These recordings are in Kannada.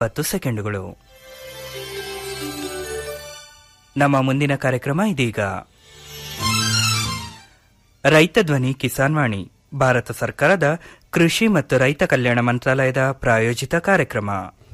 ಇಪ್ಪತ್ತು ಸೆಕೆಂಡುಗಳು ನಮ್ಮ ಮುಂದಿನ ಕಾರ್ಯಕ್ರಮ ಇದೀಗ ರೈತ ಧ್ವನಿ ಕಿಸಾನ್ ವಾಣಿ ಭಾರತ ಸರ್ಕಾರದ ಕೃಷಿ ಮತ್ತು ರೈತ ಕಲ್ಯಾಣ ಮಂತ್ರಾಲಯದ ಪ್ರಾಯೋಜಿತ ಕಾರ್ಯಕ್ರಮ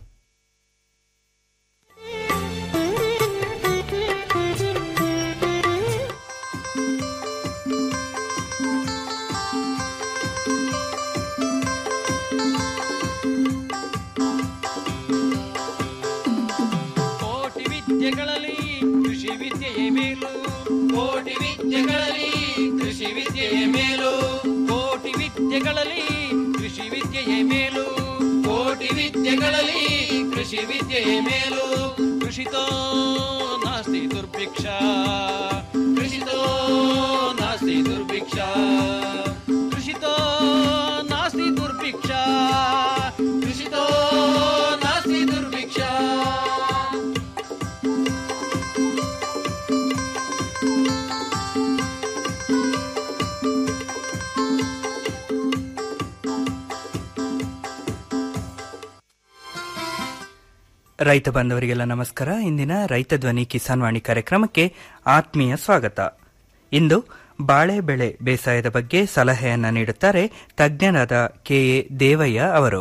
ಕೋಟಿ ವಿದ್ಯೆಗಳಲ್ಲಿ ಕೃಷಿ ವಿದ್ಯೆಯೇ ಮೇಲು ಕೋಟಿ ವಿದ್ಯೆಗಳಲ್ಲಿ ಕೃಷಿ ವಿದ್ಯೆಯೇ ಮೇಲು ಕೋಟಿ ವಿದ್ಯೆಗಳಲ್ಲಿ ಕೃಷಿ ವಿದ್ಯೆಯೇ ಮೇಲು ಕೋಟಿ ವಿದ್ಯೆಗಳಲ್ಲಿ ಕೃಷಿ ವಿದ್ಯೆಯೇ ಮೇಲು ಕೃಷಿತೋ ನಾಸ್ತಿ ದುರ್ಭಿಕ್ಷ ಕೃಷಿತೋ ನಾಸ್ತಿ ದುರ್ಭಿಕ್ಷ ಕೃಷಿತೋ ನಾಸ್ತಿ ದುರ್ಭಿಕ್ಷ ಕೃಷಿತೋ ನಾಸ್ತಿ ದುರ್ಭಿಕ್ಷ ರೈತ ಬಾಂಧವರಿಗೆಲ್ಲ ನಮಸ್ಕಾರ ಇಂದಿನ ರೈತ ಧ್ವನಿ ಕಿಸಾನ್ ವಾಣಿ ಕಾರ್ಯಕ್ರಮಕ್ಕೆ ಆತ್ಮೀಯ ಸ್ವಾಗತ ಇಂದು ಬಾಳೆ ಬೆಳೆ ಬೇಸಾಯದ ಬಗ್ಗೆ ಸಲಹೆಯನ್ನ ನೀಡುತ್ತಾರೆ ತಜ್ಞರಾದ ಕೆಎ ದೇವಯ್ಯ ಅವರು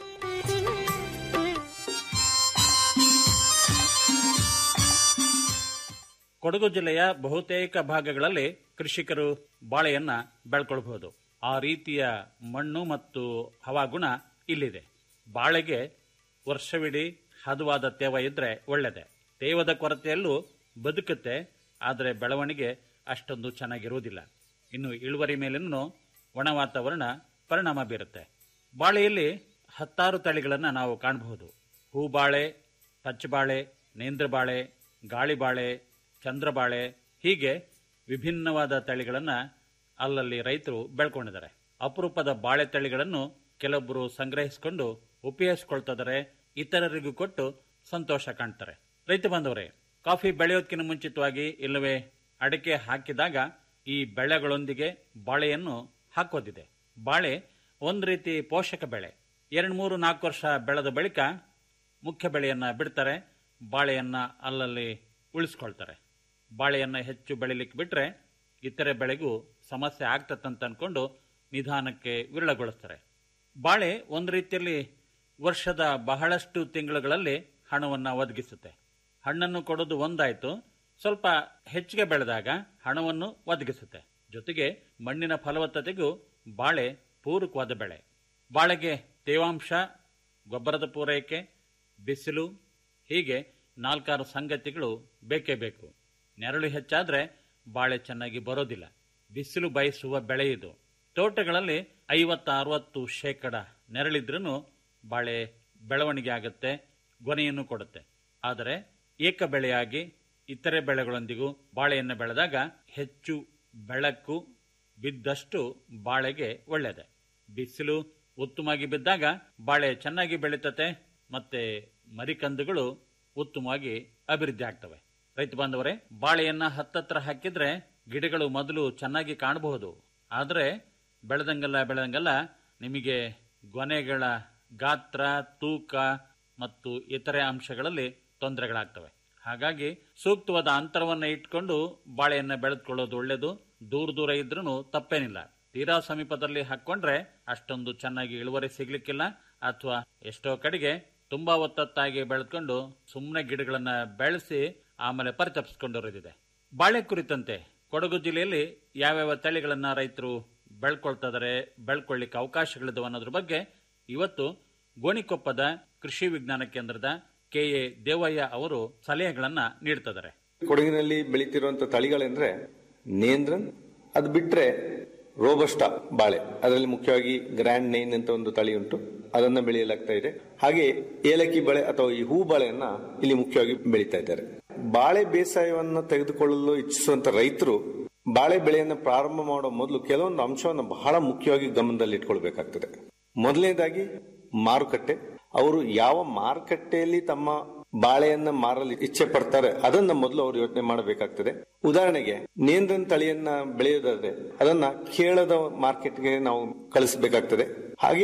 ಕೊಡಗು ಜಿಲ್ಲೆಯ ಬಹುತೇಕ ಭಾಗಗಳಲ್ಲಿ ಕೃಷಿಕರು ಬಾಳೆಯನ್ನ ಬೆಳ್ಕೊಳ್ಬಹುದು ಆ ರೀತಿಯ ಮಣ್ಣು ಮತ್ತು ಹವಾಗುಣ ಇಲ್ಲಿದೆ ಬಾಳೆಗೆ ವರ್ಷವಿಡೀ ಹದವಾದ ತೇವ ಇದ್ರೆ ಒಳ್ಳೆದೆ ತೇವದ ಕೊರತೆಯಲ್ಲೂ ಬದುಕುತ್ತೆ ಆದರೆ ಬೆಳವಣಿಗೆ ಅಷ್ಟೊಂದು ಚೆನ್ನಾಗಿರುವುದಿಲ್ಲ ಇನ್ನು ಇಳುವರಿ ಮೇಲೂ ಒಣ ವಾತಾವರಣ ಪರಿಣಾಮ ಬೀರುತ್ತೆ ಬಾಳೆಯಲ್ಲಿ ಹತ್ತಾರು ತಳಿಗಳನ್ನು ನಾವು ಕಾಣಬಹುದು ಹೂಬಾಳೆ ಪಚ್ಚಬಾಳೆ ನೇಂದ್ರಬಾಳೆ ಗಾಳಿಬಾಳೆ ಚಂದ್ರಬಾಳೆ ಹೀಗೆ ವಿಭಿನ್ನವಾದ ತಳಿಗಳನ್ನು ಅಲ್ಲಲ್ಲಿ ರೈತರು ಬೆಳ್ಕೊಂಡಿದ್ದಾರೆ ಅಪರೂಪದ ಬಾಳೆ ತಳಿಗಳನ್ನು ಕೆಲವೊಬ್ಬರು ಸಂಗ್ರಹಿಸಿಕೊಂಡು ಉಪಯೋಗಿಸ್ಕೊಳ್ತಿದ್ದಾರೆ ಇತರರಿಗೂ ಕೊಟ್ಟು ಸಂತೋಷ ಕಾಣ್ತಾರೆ ರೈತ ಬಾಂಧವರೇ ಕಾಫಿ ಬೆಳೆಯೋದಕ್ಕಿಂತ ಮುಂಚಿತವಾಗಿ ಇಲ್ಲವೇ ಅಡಿಕೆ ಹಾಕಿದಾಗ ಈ ಬೆಳೆಗಳೊಂದಿಗೆ ಬಾಳೆಯನ್ನು ಹಾಕೋದಿದೆ ಬಾಳೆ ಒಂದು ರೀತಿ ಪೋಷಕ ಬೆಳೆ ಎರಡು ಮೂರು ನಾಲ್ಕು ವರ್ಷ ಬೆಳೆದ ಬಳಿಕ ಮುಖ್ಯ ಬೆಳೆಯನ್ನ ಬಿಡ್ತಾರೆ ಬಾಳೆಯನ್ನ ಅಲ್ಲಲ್ಲಿ ಉಳಿಸ್ಕೊಳ್ತಾರೆ ಬಾಳೆಯನ್ನ ಹೆಚ್ಚು ಬೆಳಿಲಿಕ್ಕೆ ಬಿಟ್ರೆ ಇತರೆ ಬೆಳೆಗೂ ಸಮಸ್ಯೆ ಆಗ್ತದಂತ ಅನ್ಕೊಂಡು ನಿಧಾನಕ್ಕೆ ವಿರಳಗೊಳಿಸ್ತಾರೆ ಬಾಳೆ ಒಂದು ರೀತಿಯಲ್ಲಿ ವರ್ಷದ ಬಹಳಷ್ಟು ತಿಂಗಳುಗಳಲ್ಲಿ ಹಣವನ್ನ ಒದಗಿಸುತ್ತೆ ಹಣ್ಣನ್ನು ಕೊಡೋದು ಒಂದಾಯ್ತು ಸ್ವಲ್ಪ ಹೆಚ್ಚಿಗೆ ಬೆಳೆದಾಗ ಹಣವನ್ನು ಒದಗಿಸುತ್ತೆ ಜೊತೆಗೆ ಮಣ್ಣಿನ ಫಲವತ್ತತೆಗೂ ಬಾಳೆ ಪೂರಕವಾದ ಬೆಳೆ ಬಾಳೆಗೆ ತೇವಾಂಶ ಗೊಬ್ಬರದ ಪೂರೈಕೆ ಬಿಸಿಲು ಹೀಗೆ ನಾಲ್ಕಾರು ಸಂಗತಿಗಳು ಬೇಕೇ ಬೇಕು ನೆರಳು ಹೆಚ್ಚಾದ್ರೆ ಬಾಳೆ ಚೆನ್ನಾಗಿ ಬರೋದಿಲ್ಲ ಬಿಸಿಲು ಬಯಸುವ ಬೆಳೆ ಇದು ತೋಟಗಳಲ್ಲಿ ಐವತ್ತ ಅರವತ್ತು ಶೇಕಡ ನೆರಳಿದ್ರೂ ಬಾಳೆ ಬೆಳವಣಿಗೆ ಆಗುತ್ತೆ ಗೊನೆಯನ್ನು ಕೊಡುತ್ತೆ ಆದರೆ ಏಕ ಬೆಳೆಯಾಗಿ ಇತರೆ ಬೆಳೆಗಳೊಂದಿಗೂ ಬಾಳೆಯನ್ನು ಬೆಳೆದಾಗ ಹೆಚ್ಚು ಬೆಳಕು ಬಿದ್ದಷ್ಟು ಬಾಳೆಗೆ ಒಳ್ಳೆಯದೆ ಬಿಸಿಲು ಉತ್ತಮವಾಗಿ ಬಿದ್ದಾಗ ಬಾಳೆ ಚೆನ್ನಾಗಿ ಬೆಳೀತತೆ ಮತ್ತೆ ಮರಿಕಂದುಗಳು ಉತ್ತಮವಾಗಿ ಅಭಿವೃದ್ಧಿ ಆಗ್ತವೆ ರೈತ ಬಾಂಧವರೇ ಬಾಳೆಯನ್ನ ಹತ್ತತ್ರ ಹಾಕಿದ್ರೆ ಗಿಡಗಳು ಮೊದಲು ಚೆನ್ನಾಗಿ ಕಾಣಬಹುದು ಆದರೆ ಬೆಳೆದಂಗಲ್ಲ ಬೆಳೆದಂಗಲ್ಲ ನಿಮಗೆ ಗೊನೆಗಳ ಗಾತ್ರ ತೂಕ ಮತ್ತು ಇತರೆ ಅಂಶಗಳಲ್ಲಿ ತೊಂದರೆಗಳಾಗ್ತವೆ ಹಾಗಾಗಿ ಸೂಕ್ತವಾದ ಅಂತರವನ್ನ ಇಟ್ಕೊಂಡು ಬಾಳೆಯನ್ನ ಬೆಳೆದುಕೊಳ್ಳೋದು ಒಳ್ಳೆಯದು ದೂರ ದೂರ ಇದ್ರೂ ತಪ್ಪೇನಿಲ್ಲ ತೀರಾ ಸಮೀಪದಲ್ಲಿ ಹಾಕೊಂಡ್ರೆ ಅಷ್ಟೊಂದು ಚೆನ್ನಾಗಿ ಇಳುವರಿ ಸಿಗ್ಲಿಕ್ಕಿಲ್ಲ ಅಥವಾ ಎಷ್ಟೋ ಕಡೆಗೆ ತುಂಬಾ ಒತ್ತತ್ತಾಗಿ ಬೆಳೆದ್ಕೊಂಡು ಸುಮ್ಮನೆ ಗಿಡಗಳನ್ನ ಬೆಳೆಸಿ ಆಮೇಲೆ ಪರಿತಪಿಸ್ಕೊಂಡಿರೋದಿದೆ ಬಾಳೆ ಕುರಿತಂತೆ ಕೊಡಗು ಜಿಲ್ಲೆಯಲ್ಲಿ ಯಾವ್ಯಾವ ತಳಿಗಳನ್ನ ರೈತರು ಬೆಳ್ಕೊಳ್ತಾ ಇದಾರೆ ಬೆಳ್ಕೊಳ್ಳಿಕ್ಕೆ ಅವಕಾಶಗಳಿದಾವೆ ಅನ್ನೋದ್ರ ಬಗ್ಗೆ ಇವತ್ತು ಗೋಣಿಕೊಪ್ಪದ ಕೃಷಿ ವಿಜ್ಞಾನ ಕೇಂದ್ರದ ಕೆ ಎ ದೇವಯ್ಯ ಅವರು ಸಲಹೆಗಳನ್ನ ನೀಡ್ತಿದ್ದಾರೆ ಕೊಡಗಿನಲ್ಲಿ ಬೆಳೀತಿರುವಂತ ತಳಿಗಳೆಂದ್ರೆ ನೇಂದ್ರನ್ ಅದು ಬಿಟ್ರೆ ರೋಬಸ್ಟಾ ಬಾಳೆ ಅದರಲ್ಲಿ ಮುಖ್ಯವಾಗಿ ಗ್ರ್ಯಾಂಡ್ ನೈನ್ ಅಂತ ಒಂದು ತಳಿ ಉಂಟು ಅದನ್ನ ಬೆಳೆಯಲಾಗ್ತಾ ಇದೆ ಹಾಗೆ ಏಲಕ್ಕಿ ಬಾಳೆ ಅಥವಾ ಈ ಹೂ ಬಾಳೆಯನ್ನ ಇಲ್ಲಿ ಮುಖ್ಯವಾಗಿ ಬೆಳೀತಾ ಇದ್ದಾರೆ ಬಾಳೆ ಬೇಸಾಯವನ್ನ ತೆಗೆದುಕೊಳ್ಳಲು ಇಚ್ಛಿಸುವಂತ ರೈತರು ಬಾಳೆ ಬೆಳೆಯನ್ನ ಪ್ರಾರಂಭ ಮಾಡೋ ಮೊದಲು ಕೆಲವೊಂದು ಅಂಶವನ್ನು ಬಹಳ ಮುಖ್ಯವಾಗಿ ಗಮನದಲ್ಲಿ ಇಟ್ಕೊಳ್ಬೇಕಾಗ್ತದೆ ಮೊದಲನೇದಾಗಿ ಮಾರುಕಟ್ಟೆ ಅವರು ಯಾವ ಮಾರುಕಟ್ಟೆಯಲ್ಲಿ ತಮ್ಮ ಬಾಳೆಯನ್ನ ಮಾರಲು ಇಚ್ಛೆ ಪಡ್ತಾರೆ ಅದನ್ನ ಮೊದಲು ಅವರು ಯೋಚನೆ ಮಾಡಬೇಕಾಗ್ತದೆ ಉದಾಹರಣೆಗೆ ನೇಂದ್ರನ್ ತಳಿಯನ್ನ ಬೆಳೆಯೋದಾದ್ರೆ ಅದನ್ನ ಕೇಳದ ಮಾರ್ಕೆಟ್ಗೆ ನಾವು ಕಳಿಸಬೇಕಾಗ್ತದೆ ಹಾಗೆ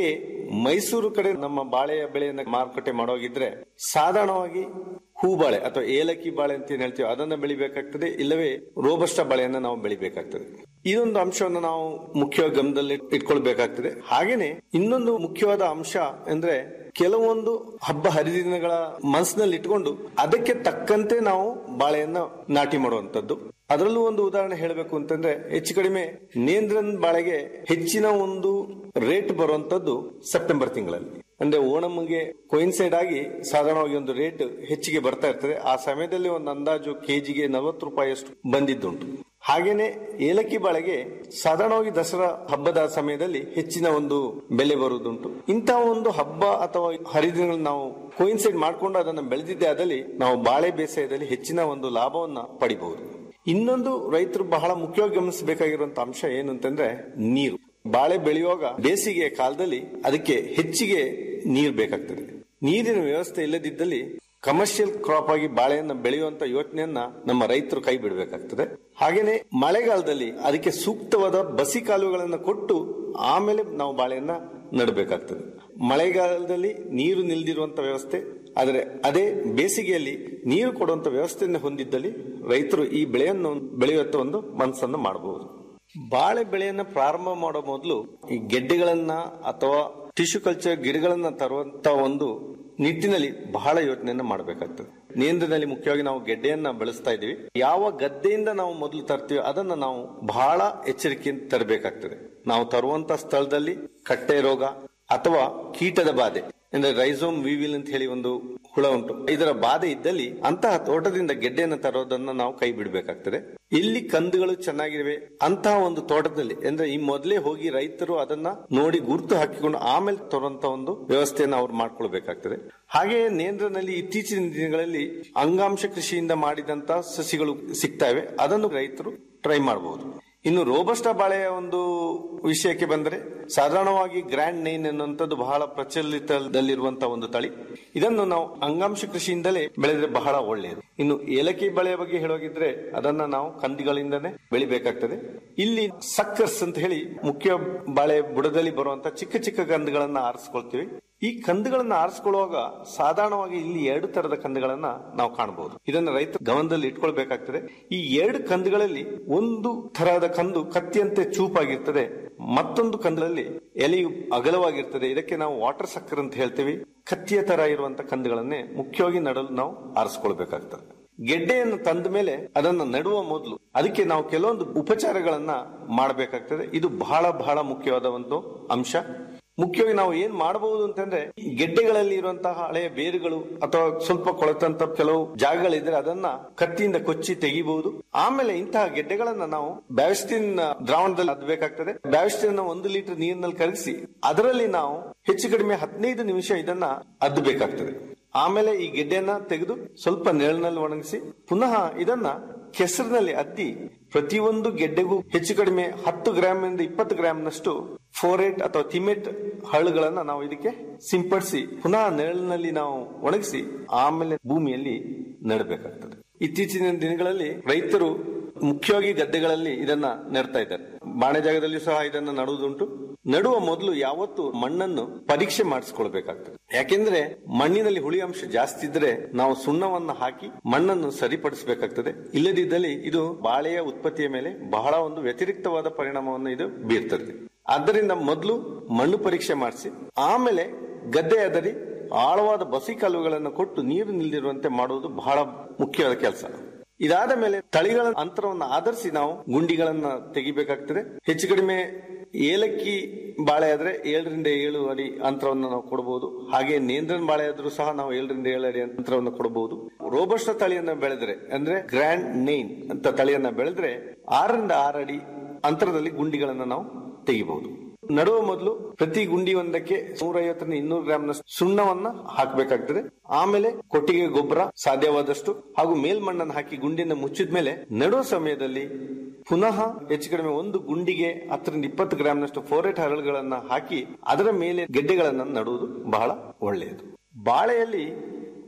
ಮೈಸೂರು ಕಡೆ ನಮ್ಮ ಬಾಳೆಯ ಬೆಳೆಯನ್ನ ಮಾರುಕಟ್ಟೆ ಮಾಡೋಗಿದ್ರೆ ಸಾಧಾರಣವಾಗಿ ಹೂಬಾಳೆ ಅಥವಾ ಏಲಕ್ಕಿ ಬಾಳೆ ಅಂತ ಏನ್ ಹೇಳ್ತೀವಿ ಅದನ್ನ ಬೆಳಿಬೇಕಾಗ್ತದೆ ಇಲ್ಲವೇ ರೋಬಸ್ಟ ಬಾಳೆಯನ್ನ ನಾವು ಬೆಳಿಬೇಕಾಗ್ತದೆ ಇದೊಂದು ಅಂಶವನ್ನು ನಾವು ಮುಖ್ಯವಾಗಿ ಗಮನದಲ್ಲಿ ಇಟ್ಕೊಳ್ಬೇಕಾಗ್ತದೆ ಹಾಗೇನೆ ಇನ್ನೊಂದು ಮುಖ್ಯವಾದ ಅಂಶ ಅಂದ್ರೆ ಕೆಲವೊಂದು ಹಬ್ಬ ಹರಿದಿನಗಳ ಮನಸ್ಸಿನಲ್ಲಿ ಇಟ್ಕೊಂಡು ಅದಕ್ಕೆ ತಕ್ಕಂತೆ ನಾವು ಬಾಳೆಯನ್ನ ನಾಟಿ ಮಾಡುವಂತದ್ದು ಅದರಲ್ಲೂ ಒಂದು ಉದಾಹರಣೆ ಹೇಳಬೇಕು ಅಂತಂದ್ರೆ ಹೆಚ್ಚು ಕಡಿಮೆ ನೇಂದ್ರನ್ ಬಾಳೆಗೆ ಹೆಚ್ಚಿನ ಒಂದು ರೇಟ್ ಬರುವಂತದ್ದು ಸೆಪ್ಟೆಂಬರ್ ತಿಂಗಳಲ್ಲಿ ಅಂದ್ರೆ ಓಣಂಗೆ ಕೊಯಿನ್ಸೈಡ್ ಆಗಿ ಸಾಧಾರಣವಾಗಿ ಒಂದು ರೇಟ್ ಹೆಚ್ಚಿಗೆ ಬರ್ತಾ ಇರ್ತದೆ ಆ ಸಮಯದಲ್ಲಿ ಒಂದು ಅಂದಾಜು ಕೆಜಿಗೆ ನಲವತ್ತು ರೂಪಾಯಿಯಷ್ಟು ಬಂದಿದ್ದುಂಟು ಹಾಗೇನೆ ಏಲಕ್ಕಿ ಬಾಳೆಗೆ ಸಾಧಾರಣವಾಗಿ ದಸರಾ ಹಬ್ಬದ ಸಮಯದಲ್ಲಿ ಹೆಚ್ಚಿನ ಒಂದು ಬೆಲೆ ಬರುವುದುಂಟು ಇಂತಹ ಒಂದು ಹಬ್ಬ ಅಥವಾ ಹರಿದಿನಗಳನ್ನು ನಾವು ಕೋಯಿನ್ಸೈಡ್ ಮಾಡಿಕೊಂಡು ಅದನ್ನು ಬೆಳೆದಿದ್ದೇ ಆದಲ್ಲಿ ನಾವು ಬಾಳೆ ಬೇಸಾಯದಲ್ಲಿ ಹೆಚ್ಚಿನ ಒಂದು ಲಾಭವನ್ನ ಪಡಿಬಹುದು ಇನ್ನೊಂದು ರೈತರು ಬಹಳ ಮುಖ್ಯವಾಗಿ ಗಮನಿಸಬೇಕಾಗಿರುವಂತಹ ಅಂಶ ಏನು ಅಂತಂದ್ರೆ ನೀರು ಬಾಳೆ ಬೆಳೆಯುವಾಗ ಬೇಸಿಗೆಯ ಕಾಲದಲ್ಲಿ ಅದಕ್ಕೆ ಹೆಚ್ಚಿಗೆ ನೀರು ಬೇಕಾಗ್ತದೆ ನೀರಿನ ವ್ಯವಸ್ಥೆ ಇಲ್ಲದಿದ್ದಲ್ಲಿ ಕಮರ್ಷಿಯಲ್ ಕ್ರಾಪ್ ಆಗಿ ಬಾಳೆಯನ್ನ ಬೆಳೆಯುವಂತ ಯೋಚನೆಯನ್ನ ನಮ್ಮ ರೈತರು ಕೈ ಬಿಡಬೇಕಾಗ್ತದೆ ಹಾಗೇನೆ ಮಳೆಗಾಲದಲ್ಲಿ ಅದಕ್ಕೆ ಸೂಕ್ತವಾದ ಬಸಿ ಕಾಲುಗಳನ್ನು ಕೊಟ್ಟು ಆಮೇಲೆ ನಾವು ಬಾಳೆಯನ್ನ ನಡಬೇಕಾಗ್ತದೆ ಮಳೆಗಾಲದಲ್ಲಿ ನೀರು ನಿಲ್ದಿರುವಂತ ವ್ಯವಸ್ಥೆ ಆದರೆ ಅದೇ ಬೇಸಿಗೆಯಲ್ಲಿ ನೀರು ಕೊಡುವಂತ ವ್ಯವಸ್ಥೆಯನ್ನು ಹೊಂದಿದ್ದಲ್ಲಿ ರೈತರು ಈ ಬೆಳೆಯನ್ನು ಬೆಳೆಯುವಂತ ಒಂದು ಮನಸ್ಸನ್ನು ಮಾಡಬಹುದು ಬಾಳೆ ಬೆಳೆಯನ್ನ ಪ್ರಾರಂಭ ಮಾಡೋ ಮೊದಲು ಈ ಗೆಡ್ಡೆಗಳನ್ನ ಅಥವಾ ಟಿಶ್ಯೂ ಕಲ್ಚರ್ ಗಿಡಗಳನ್ನ ತರುವಂತ ಒಂದು ನಿಟ್ಟಿನಲ್ಲಿ ಬಹಳ ಯೋಚನೆಯನ್ನ ಮಾಡಬೇಕಾಗ್ತದೆ ನೇಂದ್ರದಲ್ಲಿ ಮುಖ್ಯವಾಗಿ ನಾವು ಗೆಡ್ಡೆಯನ್ನ ಬೆಳೆಸ್ತಾ ಇದೀವಿ ಯಾವ ಗದ್ದೆಯಿಂದ ನಾವು ಮೊದಲು ತರ್ತೀವಿ ಅದನ್ನ ನಾವು ಬಹಳ ಎಚ್ಚರಿಕೆಯಿಂದ ತರಬೇಕಾಗ್ತದೆ ನಾವು ತರುವಂತ ಸ್ಥಳದಲ್ಲಿ ಕಟ್ಟೆ ರೋಗ ಅಥವಾ ಕೀಟದ ಬಾಧೆ ಅಂದ್ರೆ ರೈಸೋಮ್ ವಿವಿಲ್ ಅಂತ ಹೇಳಿ ಒಂದು ಹುಳ ಉಂಟು ಇದರ ಬಾಧೆ ಇದ್ದಲ್ಲಿ ಅಂತಹ ತೋಟದಿಂದ ಗೆಡ್ಡೆಯನ್ನು ತರೋದನ್ನ ನಾವು ಕೈ ಬಿಡಬೇಕಾಗ್ತದೆ ಇಲ್ಲಿ ಕಂದುಗಳು ಚೆನ್ನಾಗಿವೆ ಅಂತಹ ಒಂದು ತೋಟದಲ್ಲಿ ಅಂದ್ರೆ ಈ ಮೊದಲೇ ಹೋಗಿ ರೈತರು ಅದನ್ನ ನೋಡಿ ಗುರುತು ಹಾಕಿಕೊಂಡು ಆಮೇಲೆ ತರುವಂತ ಒಂದು ವ್ಯವಸ್ಥೆಯನ್ನು ಅವ್ರು ಮಾಡ್ಕೊಳ್ಬೇಕಾಗ್ತದೆ ಹಾಗೆಯೇ ನೇಂದ್ರನಲ್ಲಿ ಇತ್ತೀಚಿನ ದಿನಗಳಲ್ಲಿ ಅಂಗಾಂಶ ಕೃಷಿಯಿಂದ ಮಾಡಿದಂತ ಸಸಿಗಳು ಸಿಗ್ತಾ ಇವೆ ಅದನ್ನು ರೈತರು ಟ್ರೈ ಮಾಡಬಹುದು ಇನ್ನು ರೋಬಸ್ಟ ಬಾಳೆಯ ಒಂದು ವಿಷಯಕ್ಕೆ ಬಂದರೆ ಸಾಧಾರಣವಾಗಿ ಗ್ರ್ಯಾಂಡ್ ನೈನ್ ಎನ್ನುವಂಥದ್ದು ಬಹಳ ಪ್ರಚಲಿತದಲ್ಲಿರುವಂತಹ ಒಂದು ತಳಿ ಇದನ್ನು ನಾವು ಅಂಗಾಂಶ ಕೃಷಿಯಿಂದಲೇ ಬೆಳೆದ್ರೆ ಬಹಳ ಒಳ್ಳೆಯದು ಇನ್ನು ಏಲಕ್ಕಿ ಬಾಳೆಯ ಬಗ್ಗೆ ಹೇಳೋಗಿದ್ರೆ ಅದನ್ನ ನಾವು ಕಂದಿಗಳಿಂದನೇ ಬೆಳಿಬೇಕಾಗ್ತದೆ ಇಲ್ಲಿ ಸಕ್ಕರ್ಸ್ ಅಂತ ಹೇಳಿ ಮುಖ್ಯ ಬಾಳೆ ಬುಡದಲ್ಲಿ ಬರುವಂತ ಚಿಕ್ಕ ಚಿಕ್ಕ ಕಂದುಗಳನ್ನ ಆರಿಸ್ಕೊಳ್ತೀವಿ ಈ ಕಂದುಗಳನ್ನ ಆರಿಸ್ಕೊಳ್ಳುವಾಗ ಸಾಧಾರಣವಾಗಿ ಇಲ್ಲಿ ಎರಡು ತರದ ಕಂದುಗಳನ್ನ ನಾವು ಕಾಣಬಹುದು ಇದನ್ನ ರೈತ ಗಮನದಲ್ಲಿ ಇಟ್ಕೊಳ್ಬೇಕಾಗ್ತದೆ ಈ ಎರಡು ಕಂದುಗಳಲ್ಲಿ ಒಂದು ತರಹದ ಕಂದು ಕತ್ತಿಯಂತೆ ಚೂಪಾಗಿರ್ತದೆ ಮತ್ತೊಂದು ಕಂದಲ್ಲಿ ಎಲೆಯು ಅಗಲವಾಗಿರ್ತದೆ ಇದಕ್ಕೆ ನಾವು ವಾಟರ್ ಸಕ್ಕರ್ ಅಂತ ಹೇಳ್ತೀವಿ ಕತ್ತಿಯ ತರ ಇರುವಂತ ಕಂದುಗಳನ್ನೇ ಮುಖ್ಯವಾಗಿ ನಡಲು ನಾವು ಆರಿಸ್ಕೊಳ್ಬೇಕಾಗ್ತದೆ ಗೆಡ್ಡೆಯನ್ನು ತಂದ ಮೇಲೆ ಅದನ್ನ ನೆಡುವ ಮೊದಲು ಅದಕ್ಕೆ ನಾವು ಕೆಲವೊಂದು ಉಪಚಾರಗಳನ್ನ ಮಾಡಬೇಕಾಗ್ತದೆ ಇದು ಬಹಳ ಬಹಳ ಮುಖ್ಯವಾದ ಒಂದು ಅಂಶ ಮುಖ್ಯವಾಗಿ ನಾವು ಏನ್ ಮಾಡಬಹುದು ಅಂತಂದ್ರೆ ಗೆಡ್ಡೆಗಳಲ್ಲಿ ಇರುವಂತಹ ಹಳೆಯ ಬೇರುಗಳು ಅಥವಾ ಸ್ವಲ್ಪ ಕೊಳೆತಂತ ಕೆಲವು ಜಾಗಗಳಿದ್ರೆ ಅದನ್ನ ಕತ್ತಿಯಿಂದ ಕೊಚ್ಚಿ ತೆಗಿಬಹುದು ಆಮೇಲೆ ಇಂತಹ ಗೆಡ್ಡೆಗಳನ್ನ ನಾವು ಬ್ಯಾವಿಸ್ಟಿನ್ ದ್ರಾವಣದಲ್ಲಿ ಅದ್ಬೇಕಾಗ್ತದೆ ಬ್ಯಾವಿಸ್ಟಿನ್ ಒಂದು ಲೀಟರ್ ನೀರಿನಲ್ಲಿ ಕರಗಿಸಿ ಅದರಲ್ಲಿ ನಾವು ಹೆಚ್ಚು ಕಡಿಮೆ ಹದಿನೈದು ನಿಮಿಷ ಇದನ್ನ ಅದ್ದಬೇಕಾಗ್ತದೆ ಆಮೇಲೆ ಈ ಗೆಡ್ಡೆಯನ್ನ ತೆಗೆದು ಸ್ವಲ್ಪ ನೆರಳಿನಲ್ಲಿ ಒಣಗಿಸಿ ಪುನಃ ಇದನ್ನ ಕೆಸರಿನಲ್ಲಿ ಅದ್ದಿ ಪ್ರತಿಯೊಂದು ಗೆಡ್ಡೆಗೂ ಹೆಚ್ಚು ಕಡಿಮೆ ಹತ್ತು ಗ್ರಾಮ್ ಇಂದ ಇಪ್ಪತ್ತು ಗ್ರಾಮ್ನಷ್ಟು ಫೋರೇಟ್ ಅಥವಾ ಥಿಮೆಟ್ ಹಳ್ಳುಗಳನ್ನ ನಾವು ಇದಕ್ಕೆ ಸಿಂಪಡಿಸಿ ಪುನಃ ನೆರಳಿನಲ್ಲಿ ನಾವು ಒಣಗಿಸಿ ಆಮೇಲೆ ಭೂಮಿಯಲ್ಲಿ ನೆಡಬೇಕಾಗ್ತದೆ ಇತ್ತೀಚಿನ ದಿನಗಳಲ್ಲಿ ರೈತರು ಮುಖ್ಯವಾಗಿ ಗದ್ದೆಗಳಲ್ಲಿ ಇದನ್ನ ನೆಡ್ತಾ ಇದ್ದಾರೆ ಬಾಣೆ ಜಾಗದಲ್ಲಿ ಸಹ ಇದನ್ನ ನಡುವುದುಂಟು ನಡುವ ಮೊದಲು ಯಾವತ್ತು ಮಣ್ಣನ್ನು ಪರೀಕ್ಷೆ ಮಾಡಿಸ್ಕೊಳ್ಬೇಕಾಗ್ತದೆ ಯಾಕೆಂದ್ರೆ ಮಣ್ಣಿನಲ್ಲಿ ಹುಳಿ ಅಂಶ ಜಾಸ್ತಿ ಇದ್ರೆ ನಾವು ಸುಣ್ಣವನ್ನ ಹಾಕಿ ಮಣ್ಣನ್ನು ಸರಿಪಡಿಸಬೇಕಾಗ್ತದೆ ಇಲ್ಲದಿದ್ದಲ್ಲಿ ಇದು ಬಾಳೆಯ ಉತ್ಪತ್ತಿಯ ಮೇಲೆ ಬಹಳ ಒಂದು ವ್ಯತಿರಿಕ್ತವಾದ ಪರಿಣಾಮವನ್ನು ಇದು ಬೀರ್ತದೆ ಆದ್ದರಿಂದ ಮೊದಲು ಮಣ್ಣು ಪರೀಕ್ಷೆ ಮಾಡಿಸಿ ಆಮೇಲೆ ಗದ್ದೆ ಅದರಿ ಆಳವಾದ ಬಸಿ ಕಲ್ಲುಗಳನ್ನು ಕೊಟ್ಟು ನೀರು ನಿಲ್ದಿರುವಂತೆ ಮಾಡುವುದು ಬಹಳ ಮುಖ್ಯವಾದ ಕೆಲಸ ಇದಾದ ಮೇಲೆ ತಳಿಗಳ ಅಂತರವನ್ನು ಆಧರಿಸಿ ನಾವು ಗುಂಡಿಗಳನ್ನ ತೆಗಿಬೇಕಾಗ್ತದೆ ಹೆಚ್ಚು ಕಡಿಮೆ ಏಲಕ್ಕಿ ಬಾಳೆ ಆದ್ರೆ ಏಳರಿಂದ ಏಳು ಅಡಿ ಅಂತರವನ್ನು ನಾವು ಕೊಡಬಹುದು ಹಾಗೆ ನೇಂದ್ರನ್ ಬಾಳೆ ಆದ್ರೂ ಸಹ ನಾವು ಏಳರಿಂದ ಏಳು ಅಡಿ ಅಂತರವನ್ನು ಕೊಡಬಹುದು ರೋಬಸ್ಟ ತಳಿಯನ್ನ ಬೆಳೆದ್ರೆ ಅಂದ್ರೆ ಗ್ರ್ಯಾಂಡ್ ನೈನ್ ಅಂತ ತಳಿಯನ್ನ ಬೆಳೆದ್ರೆ ಆರರಿಂದ ಆರು ಅಡಿ ಅಂತರದಲ್ಲಿ ಗುಂಡಿಗಳನ್ನ ನಾವು ತೆಗಿಬಹುದು ನಡುವ ಮೊದಲು ಪ್ರತಿ ಗುಂಡಿ ಒಂದಕ್ಕೆ ನೂರೈವತ್ತರಿಂದ ಇನ್ನೂರು ಗ್ರಾಂನ ಸುಣ್ಣವನ್ನ ಹಾಕಬೇಕಾಗ್ತದೆ ಆಮೇಲೆ ಕೊಟ್ಟಿಗೆ ಗೊಬ್ಬರ ಸಾಧ್ಯವಾದಷ್ಟು ಹಾಗೂ ಮೇಲ್ಮಣ್ಣನ್ನು ಹಾಕಿ ಗುಂಡಿಯನ್ನು ಮುಚ್ಚಿದ ಮೇಲೆ ನಡುವ ಸಮಯದಲ್ಲಿ ಪುನಃ ಹೆಚ್ಚು ಕಡಿಮೆ ಒಂದು ಗುಂಡಿಗೆ ಹತ್ತರಿಂದ ಇಪ್ಪತ್ತು ಗ್ರಾಂನಷ್ಟು ಫೋರೆಟ್ ಹರಳುಗಳನ್ನ ಹಾಕಿ ಅದರ ಮೇಲೆ ಗೆಡ್ಡೆಗಳನ್ನ ನಡುವುದು ಬಹಳ ಒಳ್ಳೆಯದು ಬಾಳೆಯಲ್ಲಿ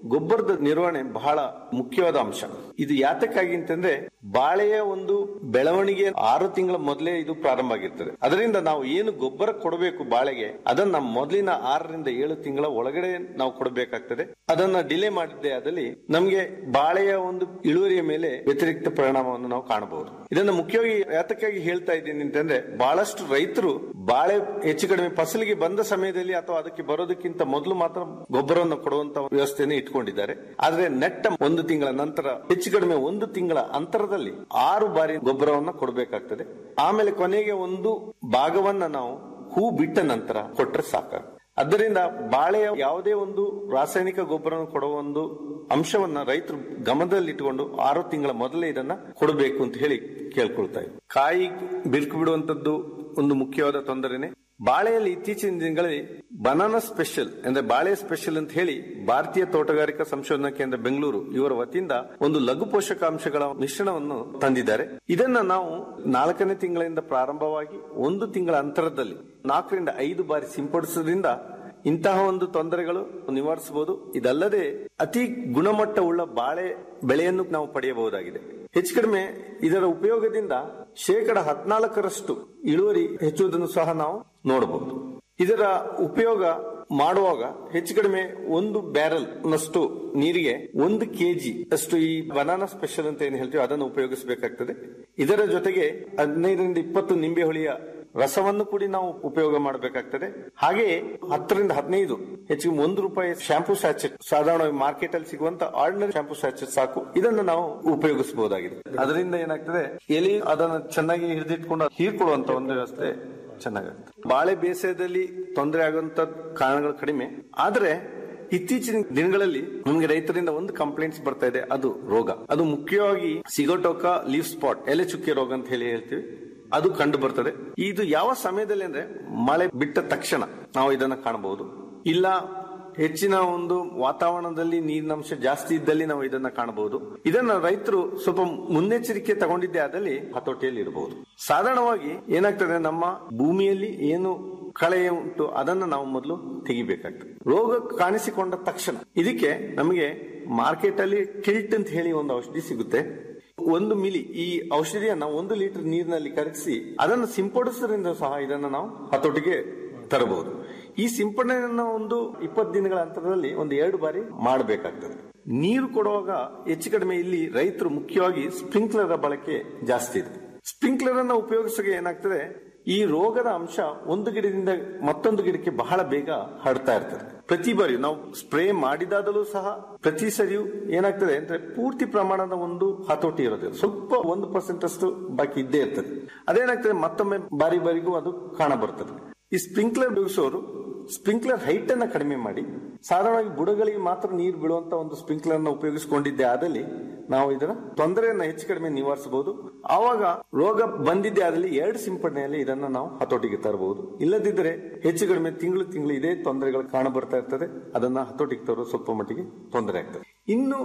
ಗೊಬ್ಬರದ ನಿರ್ವಹಣೆ ಬಹಳ ಮುಖ್ಯವಾದ ಅಂಶ ಇದು ಯಾತಕ್ಕಾಗಿ ಅಂತಂದ್ರೆ ಬಾಳೆಯ ಒಂದು ಬೆಳವಣಿಗೆ ಆರು ತಿಂಗಳ ಮೊದಲೇ ಇದು ಪ್ರಾರಂಭ ಆಗಿರ್ತದೆ ಅದರಿಂದ ನಾವು ಏನು ಗೊಬ್ಬರ ಕೊಡಬೇಕು ಬಾಳೆಗೆ ಅದನ್ನ ಮೊದಲಿನ ಆರರಿಂದ ಏಳು ತಿಂಗಳ ಒಳಗಡೆ ನಾವು ಕೊಡಬೇಕಾಗ್ತದೆ ಅದನ್ನ ಡಿಲೇ ಮಾಡಿದ್ದೆ ಅದಲ್ಲಿ ನಮಗೆ ಬಾಳೆಯ ಒಂದು ಇಳುವರಿಯ ಮೇಲೆ ವ್ಯತಿರಿಕ್ತ ಪರಿಣಾಮವನ್ನು ನಾವು ಕಾಣಬಹುದು ಇದನ್ನ ಮುಖ್ಯವಾಗಿ ಯಾತಕ್ಕಾಗಿ ಹೇಳ್ತಾ ಇದ್ದೀನಿ ಅಂತಂದ್ರೆ ಬಹಳಷ್ಟು ರೈತರು ಬಾಳೆ ಹೆಚ್ಚು ಕಡಿಮೆ ಫಸಲಿಗೆ ಬಂದ ಸಮಯದಲ್ಲಿ ಅಥವಾ ಅದಕ್ಕೆ ಬರೋದಕ್ಕಿಂತ ಮೊದಲು ಮಾತ್ರ ಗೊಬ್ಬರವನ್ನು ಕೊಡುವಂತ ವ್ಯವಸ್ಥೆಯನ್ನು ಇಟ್ಕೊಂಡಿದ್ದಾರೆ ಆದ್ರೆ ನೆಟ್ಟ ಒಂದು ತಿಂಗಳ ನಂತರ ಹೆಚ್ಚು ಕಡಿಮೆ ಒಂದು ತಿಂಗಳ ಅಂತರದಲ್ಲಿ ಆರು ಬಾರಿ ಗೊಬ್ಬರವನ್ನ ಕೊಡಬೇಕಾಗ್ತದೆ ಆಮೇಲೆ ಕೊನೆಗೆ ಒಂದು ಭಾಗವನ್ನ ನಾವು ಹೂ ಬಿಟ್ಟ ನಂತರ ಕೊಟ್ರೆ ಸಾಕಾಗ್ತದೆ ಆದ್ದರಿಂದ ಬಾಳೆಯ ಯಾವುದೇ ಒಂದು ರಾಸಾಯನಿಕ ಗೊಬ್ಬರವನ್ನು ಕೊಡುವ ಒಂದು ಅಂಶವನ್ನ ರೈತರು ಗಮನದಲ್ಲಿಟ್ಟುಕೊಂಡು ಆರು ತಿಂಗಳ ಮೊದಲೇ ಇದನ್ನ ಕೊಡಬೇಕು ಅಂತ ಹೇಳಿ ಕೇಳ್ಕೊಳ್ತಾ ಇದ್ದಾರೆ ಕಾಯಿ ಬಿರುಕು ಬಿಡುವಂತದ್ದು ಒಂದು ಮುಖ್ಯವಾದ ತೊಂದರೆನೆ ಬಾಳೆಯಲ್ಲಿ ಇತ್ತೀಚಿನ ದಿನಗಳಲ್ಲಿ ಬನಾನಾ ಸ್ಪೆಷಲ್ ಅಂದ್ರೆ ಬಾಳೆ ಸ್ಪೆಷಲ್ ಅಂತ ಹೇಳಿ ಭಾರತೀಯ ತೋಟಗಾರಿಕಾ ಸಂಶೋಧನಾ ಕೇಂದ್ರ ಬೆಂಗಳೂರು ಇವರ ವತಿಯಿಂದ ಒಂದು ಲಘು ಪೋಷಕಾಂಶಗಳ ಮಿಶ್ರಣವನ್ನು ತಂದಿದ್ದಾರೆ ಇದನ್ನ ನಾವು ನಾಲ್ಕನೇ ತಿಂಗಳಿಂದ ಪ್ರಾರಂಭವಾಗಿ ಒಂದು ತಿಂಗಳ ಅಂತರದಲ್ಲಿ ನಾಲ್ಕರಿಂದ ಐದು ಬಾರಿ ಸಿಂಪಡಿಸೋದ್ರಿಂದ ಇಂತಹ ಒಂದು ತೊಂದರೆಗಳು ನಿವಾರಿಸಬಹುದು ಇದಲ್ಲದೆ ಅತಿ ಗುಣಮಟ್ಟವುಳ್ಳ ಬಾಳೆ ಬೆಳೆಯನ್ನು ನಾವು ಪಡೆಯಬಹುದಾಗಿದೆ ಹೆಚ್ಚು ಕಡಿಮೆ ಇದರ ಉಪಯೋಗದಿಂದ ಶೇಕಡ ಹದಿನಾಲ್ಕರಷ್ಟು ಇಳುವರಿ ಹೆಚ್ಚುವುದನ್ನು ಸಹ ನಾವು ನೋಡಬಹುದು ಇದರ ಉಪಯೋಗ ಮಾಡುವಾಗ ಹೆಚ್ಚು ಕಡಿಮೆ ಒಂದು ಬ್ಯಾರಲ್ ನಷ್ಟು ನೀರಿಗೆ ಒಂದು ಕೆಜಿ ಅಷ್ಟು ಈ ಬನಾನಾ ಸ್ಪೆಷಲ್ ಅಂತ ಏನು ಹೇಳ್ತೀವಿ ಅದನ್ನು ಉಪಯೋಗಿಸಬೇಕಾಗ್ತದೆ ಇದರ ಜೊತೆಗೆ ಹದಿನೈದರಿಂದ ಇಪ್ಪತ್ತು ನಿಂಬೆ ಹುಳಿಯ ರಸವನ್ನು ಕೂಡ ನಾವು ಉಪಯೋಗ ಮಾಡಬೇಕಾಗ್ತದೆ ಹಾಗೆಯೇ ಹತ್ತರಿಂದ ಹದಿನೈದು ಹೆಚ್ಚಿಗೆ ಒಂದು ರೂಪಾಯಿ ಶಾಂಪೂ ಸ್ಯಾಚೆಟ್ ಸಾಧಾರಣವಾಗಿ ಮಾರ್ಕೆಟ್ ಅಲ್ಲಿ ಸಿಗುವಂತ ಆರ್ಡಿನರಿ ಶಾಂಪೂ ಸ್ಯಾಚೆಟ್ ಸಾಕು ಇದನ್ನು ನಾವು ಉಪಯೋಗಿಸಬಹುದಾಗಿದೆ ಅದರಿಂದ ಏನಾಗ್ತದೆ ಎಲಿ ಅದನ್ನು ಚೆನ್ನಾಗಿ ಹಿಡಿದಿಟ್ಕೊಂಡು ಹೀರ್ಕೊಳ್ಳುವಂತ ಒಂದು ವ್ಯವಸ್ಥೆ ಚೆನ್ನಾಗುತ್ತೆ ಬಾಳೆ ಬೇಸಾಯದಲ್ಲಿ ತೊಂದರೆ ಆಗುವಂತ ಕಾರಣಗಳು ಕಡಿಮೆ ಆದ್ರೆ ಇತ್ತೀಚಿನ ದಿನಗಳಲ್ಲಿ ನಮಗೆ ರೈತರಿಂದ ಒಂದು ಕಂಪ್ಲೇಂಟ್ಸ್ ಬರ್ತಾ ಇದೆ ಅದು ರೋಗ ಅದು ಮುಖ್ಯವಾಗಿ ಸಿಗೋಟೋಕ ಲೀಫ್ ಸ್ಪಾಟ್ ಎಲೆ ಚುಕ್ಕೆ ರೋಗ ಅಂತ ಹೇಳಿ ಹೇಳ್ತೀವಿ ಅದು ಕಂಡು ಬರ್ತದೆ ಇದು ಯಾವ ಸಮಯದಲ್ಲಿ ಅಂದ್ರೆ ಮಳೆ ಬಿಟ್ಟ ತಕ್ಷಣ ನಾವು ಇದನ್ನ ಕಾಣಬಹುದು ಇಲ್ಲ ಹೆಚ್ಚಿನ ಒಂದು ವಾತಾವರಣದಲ್ಲಿ ನೀರಿನಂಶ ಜಾಸ್ತಿ ಇದ್ದಲ್ಲಿ ನಾವು ಇದನ್ನ ಕಾಣಬಹುದು ಇದನ್ನ ರೈತರು ಸ್ವಲ್ಪ ಮುನ್ನೆಚ್ಚರಿಕೆ ತಗೊಂಡಿದ್ದೆ ಆದಲ್ಲಿ ಹತೋಟಿಯಲ್ಲಿ ಇರಬಹುದು ಸಾಧಾರಣವಾಗಿ ಏನಾಗ್ತದೆ ನಮ್ಮ ಭೂಮಿಯಲ್ಲಿ ಏನು ಕಳೆ ಉಂಟು ಅದನ್ನ ನಾವು ಮೊದಲು ತೆಗಿಬೇಕಾಗ್ತದೆ ರೋಗ ಕಾಣಿಸಿಕೊಂಡ ತಕ್ಷಣ ಇದಕ್ಕೆ ನಮಗೆ ಮಾರ್ಕೆಟ್ ಅಲ್ಲಿ ಕಿಲ್ಟ್ ಅಂತ ಹೇಳಿ ಒಂದು ಔಷಧಿ ಸಿಗುತ್ತೆ ಒಂದು ಮಿಲಿ ಈ ಔಷಧಿಯನ್ನ ಒಂದು ಲೀಟರ್ ನೀರಿನಲ್ಲಿ ಕರಗಿಸಿ ಅದನ್ನು ಸಿಂಪಡಿಸೋದ್ರಿಂದ ಸಹ ಇದನ್ನು ನಾವು ಹತೋಟಿಗೆ ತರಬಹುದು ಈ ಸಿಂಪಡಣೆಯನ್ನ ಒಂದು ಇಪ್ಪತ್ತು ದಿನಗಳ ಅಂತರದಲ್ಲಿ ಒಂದು ಎರಡು ಬಾರಿ ಮಾಡಬೇಕಾಗ್ತದೆ ನೀರು ಕೊಡುವಾಗ ಹೆಚ್ಚು ಕಡಿಮೆ ಇಲ್ಲಿ ರೈತರು ಮುಖ್ಯವಾಗಿ ಸ್ಪ್ರಿಂಕ್ಲರ್ ಬಳಕೆ ಜಾಸ್ತಿ ಇದೆ ಸ್ಪ್ರಿಂಕ್ಲರ್ ಅನ್ನ ಉಪಯೋಗಿಸಿದಾಗ ಏನಾಗ್ತದೆ ಈ ರೋಗದ ಅಂಶ ಒಂದು ಗಿಡದಿಂದ ಮತ್ತೊಂದು ಗಿಡಕ್ಕೆ ಬಹಳ ಬೇಗ ಹರಡ್ತಾ ಇರ್ತದೆ ಪ್ರತಿ ಬಾರಿ ನಾವು ಸ್ಪ್ರೇ ಮಾಡಿದಾಗಲೂ ಸಹ ಪ್ರತಿ ಸರಿಯೂ ಏನಾಗ್ತದೆ ಅಂದ್ರೆ ಪೂರ್ತಿ ಪ್ರಮಾಣದ ಒಂದು ಹತೋಟಿ ಇರೋದಿಲ್ಲ ಸ್ವಲ್ಪ ಒಂದು ಪರ್ಸೆಂಟ್ ಅಷ್ಟು ಬಾಕಿ ಇದ್ದೇ ಇರ್ತದೆ ಅದೇನಾಗ್ತದೆ ಮತ್ತೊಮ್ಮೆ ಬಾರಿ ಬಾರಿಗೂ ಅದು ಕಾಣಬರ್ತದೆ ಈ ಸ್ಪ್ರಿಂಕ್ಲರ್ ಉಪಯೋಗಿಸೋರು ಸ್ಪ್ರಿಂಕ್ಲರ್ ಹೈಟ್ ಅನ್ನ ಕಡಿಮೆ ಮಾಡಿ ಸಾಧಾರಣವಾಗಿ ಬುಡಗಳಿಗೆ ಮಾತ್ರ ನೀರು ಬೀಳುವಂತ ಒಂದು ಸ್ಪ್ರಿಂಕ್ಲರ್ ನ ಉಪಯೋಗಿಸಿಕೊಂಡಿದ್ದೆ ಆದಲ್ಲಿ ನಾವು ಇದರ ತೊಂದರೆಯನ್ನ ಹೆಚ್ಚು ಕಡಿಮೆ ನಿವಾರಿಸಬಹುದು ಆವಾಗ ರೋಗ ಬಂದಿದ್ದೆ ಆದಲ್ಲಿ ಎರಡು ಸಿಂಪಡಣೆಯಲ್ಲಿ ಇದನ್ನ ನಾವು ಹತೋಟಿಗೆ ತರಬಹುದು ಇಲ್ಲದಿದ್ದರೆ ಹೆಚ್ಚು ಕಡಿಮೆ ತಿಂಗಳು ತಿಂಗಳು ಇದೇ ತೊಂದರೆಗಳು ಕಾಣ ಬರ್ತಾ ಇರ್ತದೆ ಅದನ್ನ ಹತೋಟಿಗೆ ತರೋ ಸ್ವಲ್ಪ ಮಟ್ಟಿಗೆ ತೊಂದರೆ ಆಗ್ತದೆ ಇನ್ನು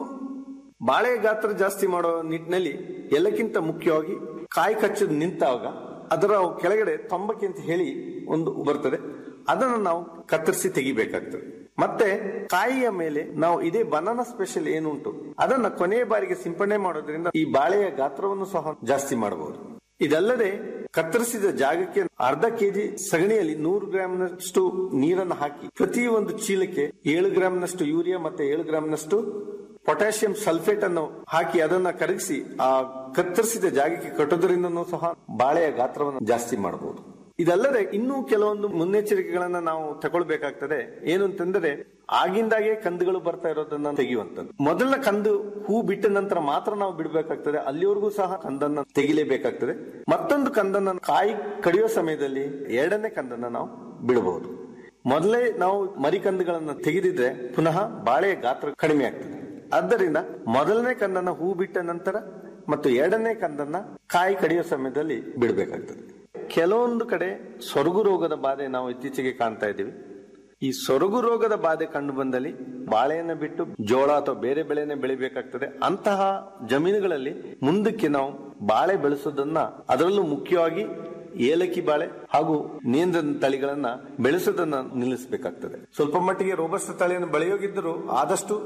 ಬಾಳೆ ಗಾತ್ರ ಜಾಸ್ತಿ ಮಾಡೋ ನಿಟ್ಟಿನಲ್ಲಿ ಎಲ್ಲಕ್ಕಿಂತ ಮುಖ್ಯವಾಗಿ ಕಾಯಿ ಕಚ್ಚೋದು ನಿಂತಾಗ ಅದರ ಕೆಳಗಡೆ ತೊಂಬಕ್ಕೆ ಅಂತ ಹೇಳಿ ಒಂದು ಬರ್ತದೆ ಅದನ್ನು ನಾವು ಕತ್ತರಿಸಿ ತೆಗಿಬೇಕಾಗ್ತದೆ ಮತ್ತೆ ಕಾಯಿಯ ಮೇಲೆ ನಾವು ಇದೇ ಬನಾನಾ ಸ್ಪೆಷಲ್ ಏನುಂಟು ಅದನ್ನ ಕೊನೆಯ ಬಾರಿಗೆ ಸಿಂಪಡಣೆ ಮಾಡೋದ್ರಿಂದ ಈ ಬಾಳೆಯ ಗಾತ್ರವನ್ನು ಸಹ ಜಾಸ್ತಿ ಮಾಡಬಹುದು ಇದಲ್ಲದೆ ಕತ್ತರಿಸಿದ ಜಾಗಕ್ಕೆ ಅರ್ಧ ಕೆಜಿ ಸಗಣಿಯಲ್ಲಿ ನೂರು ಗ್ರಾಂನಷ್ಟು ನೀರನ್ನು ಹಾಕಿ ಪ್ರತಿ ಒಂದು ಚೀಲಕ್ಕೆ ಏಳು ಗ್ರಾಂನಷ್ಟು ಯೂರಿಯಾ ಮತ್ತೆ ಏಳು ಗ್ರಾಂನಷ್ಟು ಪೊಟ್ಯಾಷಿಯಂ ಸಲ್ಫೇಟ್ ಅನ್ನು ಹಾಕಿ ಅದನ್ನ ಕರಗಿಸಿ ಆ ಕತ್ತರಿಸಿದ ಜಾಗಕ್ಕೆ ಕಟ್ಟೋದ್ರಿಂದನೂ ಸಹ ಬಾಳೆಯ ಗಾತ್ರವನ್ನು ಜಾಸ್ತಿ ಮಾಡಬಹುದು ಇದಲ್ಲದೆ ಇನ್ನೂ ಕೆಲವೊಂದು ಮುನ್ನೆಚ್ಚರಿಕೆಗಳನ್ನ ನಾವು ತಗೊಳ್ಬೇಕಾಗ್ತದೆ ಏನು ಅಂತಂದ್ರೆ ಆಗಿಂದಾಗೆ ಕಂದುಗಳು ಬರ್ತಾ ಇರೋದನ್ನ ತೆಗೆಯುವಂತದ್ದು ಮೊದಲ ಕಂದು ಹೂ ಬಿಟ್ಟ ನಂತರ ಮಾತ್ರ ನಾವು ಬಿಡಬೇಕಾಗ್ತದೆ ಅಲ್ಲಿವರೆಗೂ ಸಹ ಕಂದನ್ನ ತೆಗಿಲೇಬೇಕಾಗ್ತದೆ ಮತ್ತೊಂದು ಕಂದನ್ನ ಕಾಯಿ ಕಡಿಯೋ ಸಮಯದಲ್ಲಿ ಎರಡನೇ ಕಂದನ್ನ ನಾವು ಬಿಡಬಹುದು ಮೊದಲೇ ನಾವು ಮರಿಕಂದುಗಳನ್ನ ತೆಗೆದಿದ್ರೆ ಪುನಃ ಬಾಳೆಯ ಗಾತ್ರ ಕಡಿಮೆ ಆಗ್ತದೆ ಆದ್ದರಿಂದ ಮೊದಲನೇ ಕಂದನ್ನ ಹೂ ಬಿಟ್ಟ ನಂತರ ಮತ್ತು ಎರಡನೇ ಕಂದನ್ನ ಕಾಯಿ ಕಡಿಯೋ ಸಮಯದಲ್ಲಿ ಬಿಡಬೇಕಾಗ್ತದೆ ಕೆಲವೊಂದು ಕಡೆ ಸೊರಗು ರೋಗದ ಬಾಧೆ ನಾವು ಇತ್ತೀಚೆಗೆ ಕಾಣ್ತಾ ಇದ್ದೀವಿ ಈ ಸೊರಗು ರೋಗದ ಬಾಧೆ ಕಂಡು ಬಂದಲ್ಲಿ ಬಾಳೆಯನ್ನ ಬಿಟ್ಟು ಜೋಳ ಅಥವಾ ಬೇರೆ ಬೆಳೆಯನ್ನೇ ಬೆಳಿಬೇಕಾಗ್ತದೆ ಅಂತಹ ಜಮೀನುಗಳಲ್ಲಿ ಮುಂದಕ್ಕೆ ನಾವು ಬಾಳೆ ಬೆಳೆಸೋದನ್ನ ಅದರಲ್ಲೂ ಮುಖ್ಯವಾಗಿ ಏಲಕ್ಕಿ ಬಾಳೆ ಹಾಗೂ ನೇಂದ್ರ ತಳಿಗಳನ್ನ ಬೆಳೆಸೋದನ್ನ ನಿಲ್ಲಿಸಬೇಕಾಗ್ತದೆ ಸ್ವಲ್ಪ ಮಟ್ಟಿಗೆ ರೋಬಸ್ಟ ತಳಿಯನ್ನು ಬೆಳೆಯೋಗಿದ್ದರೂ ಆದಷ್ಟು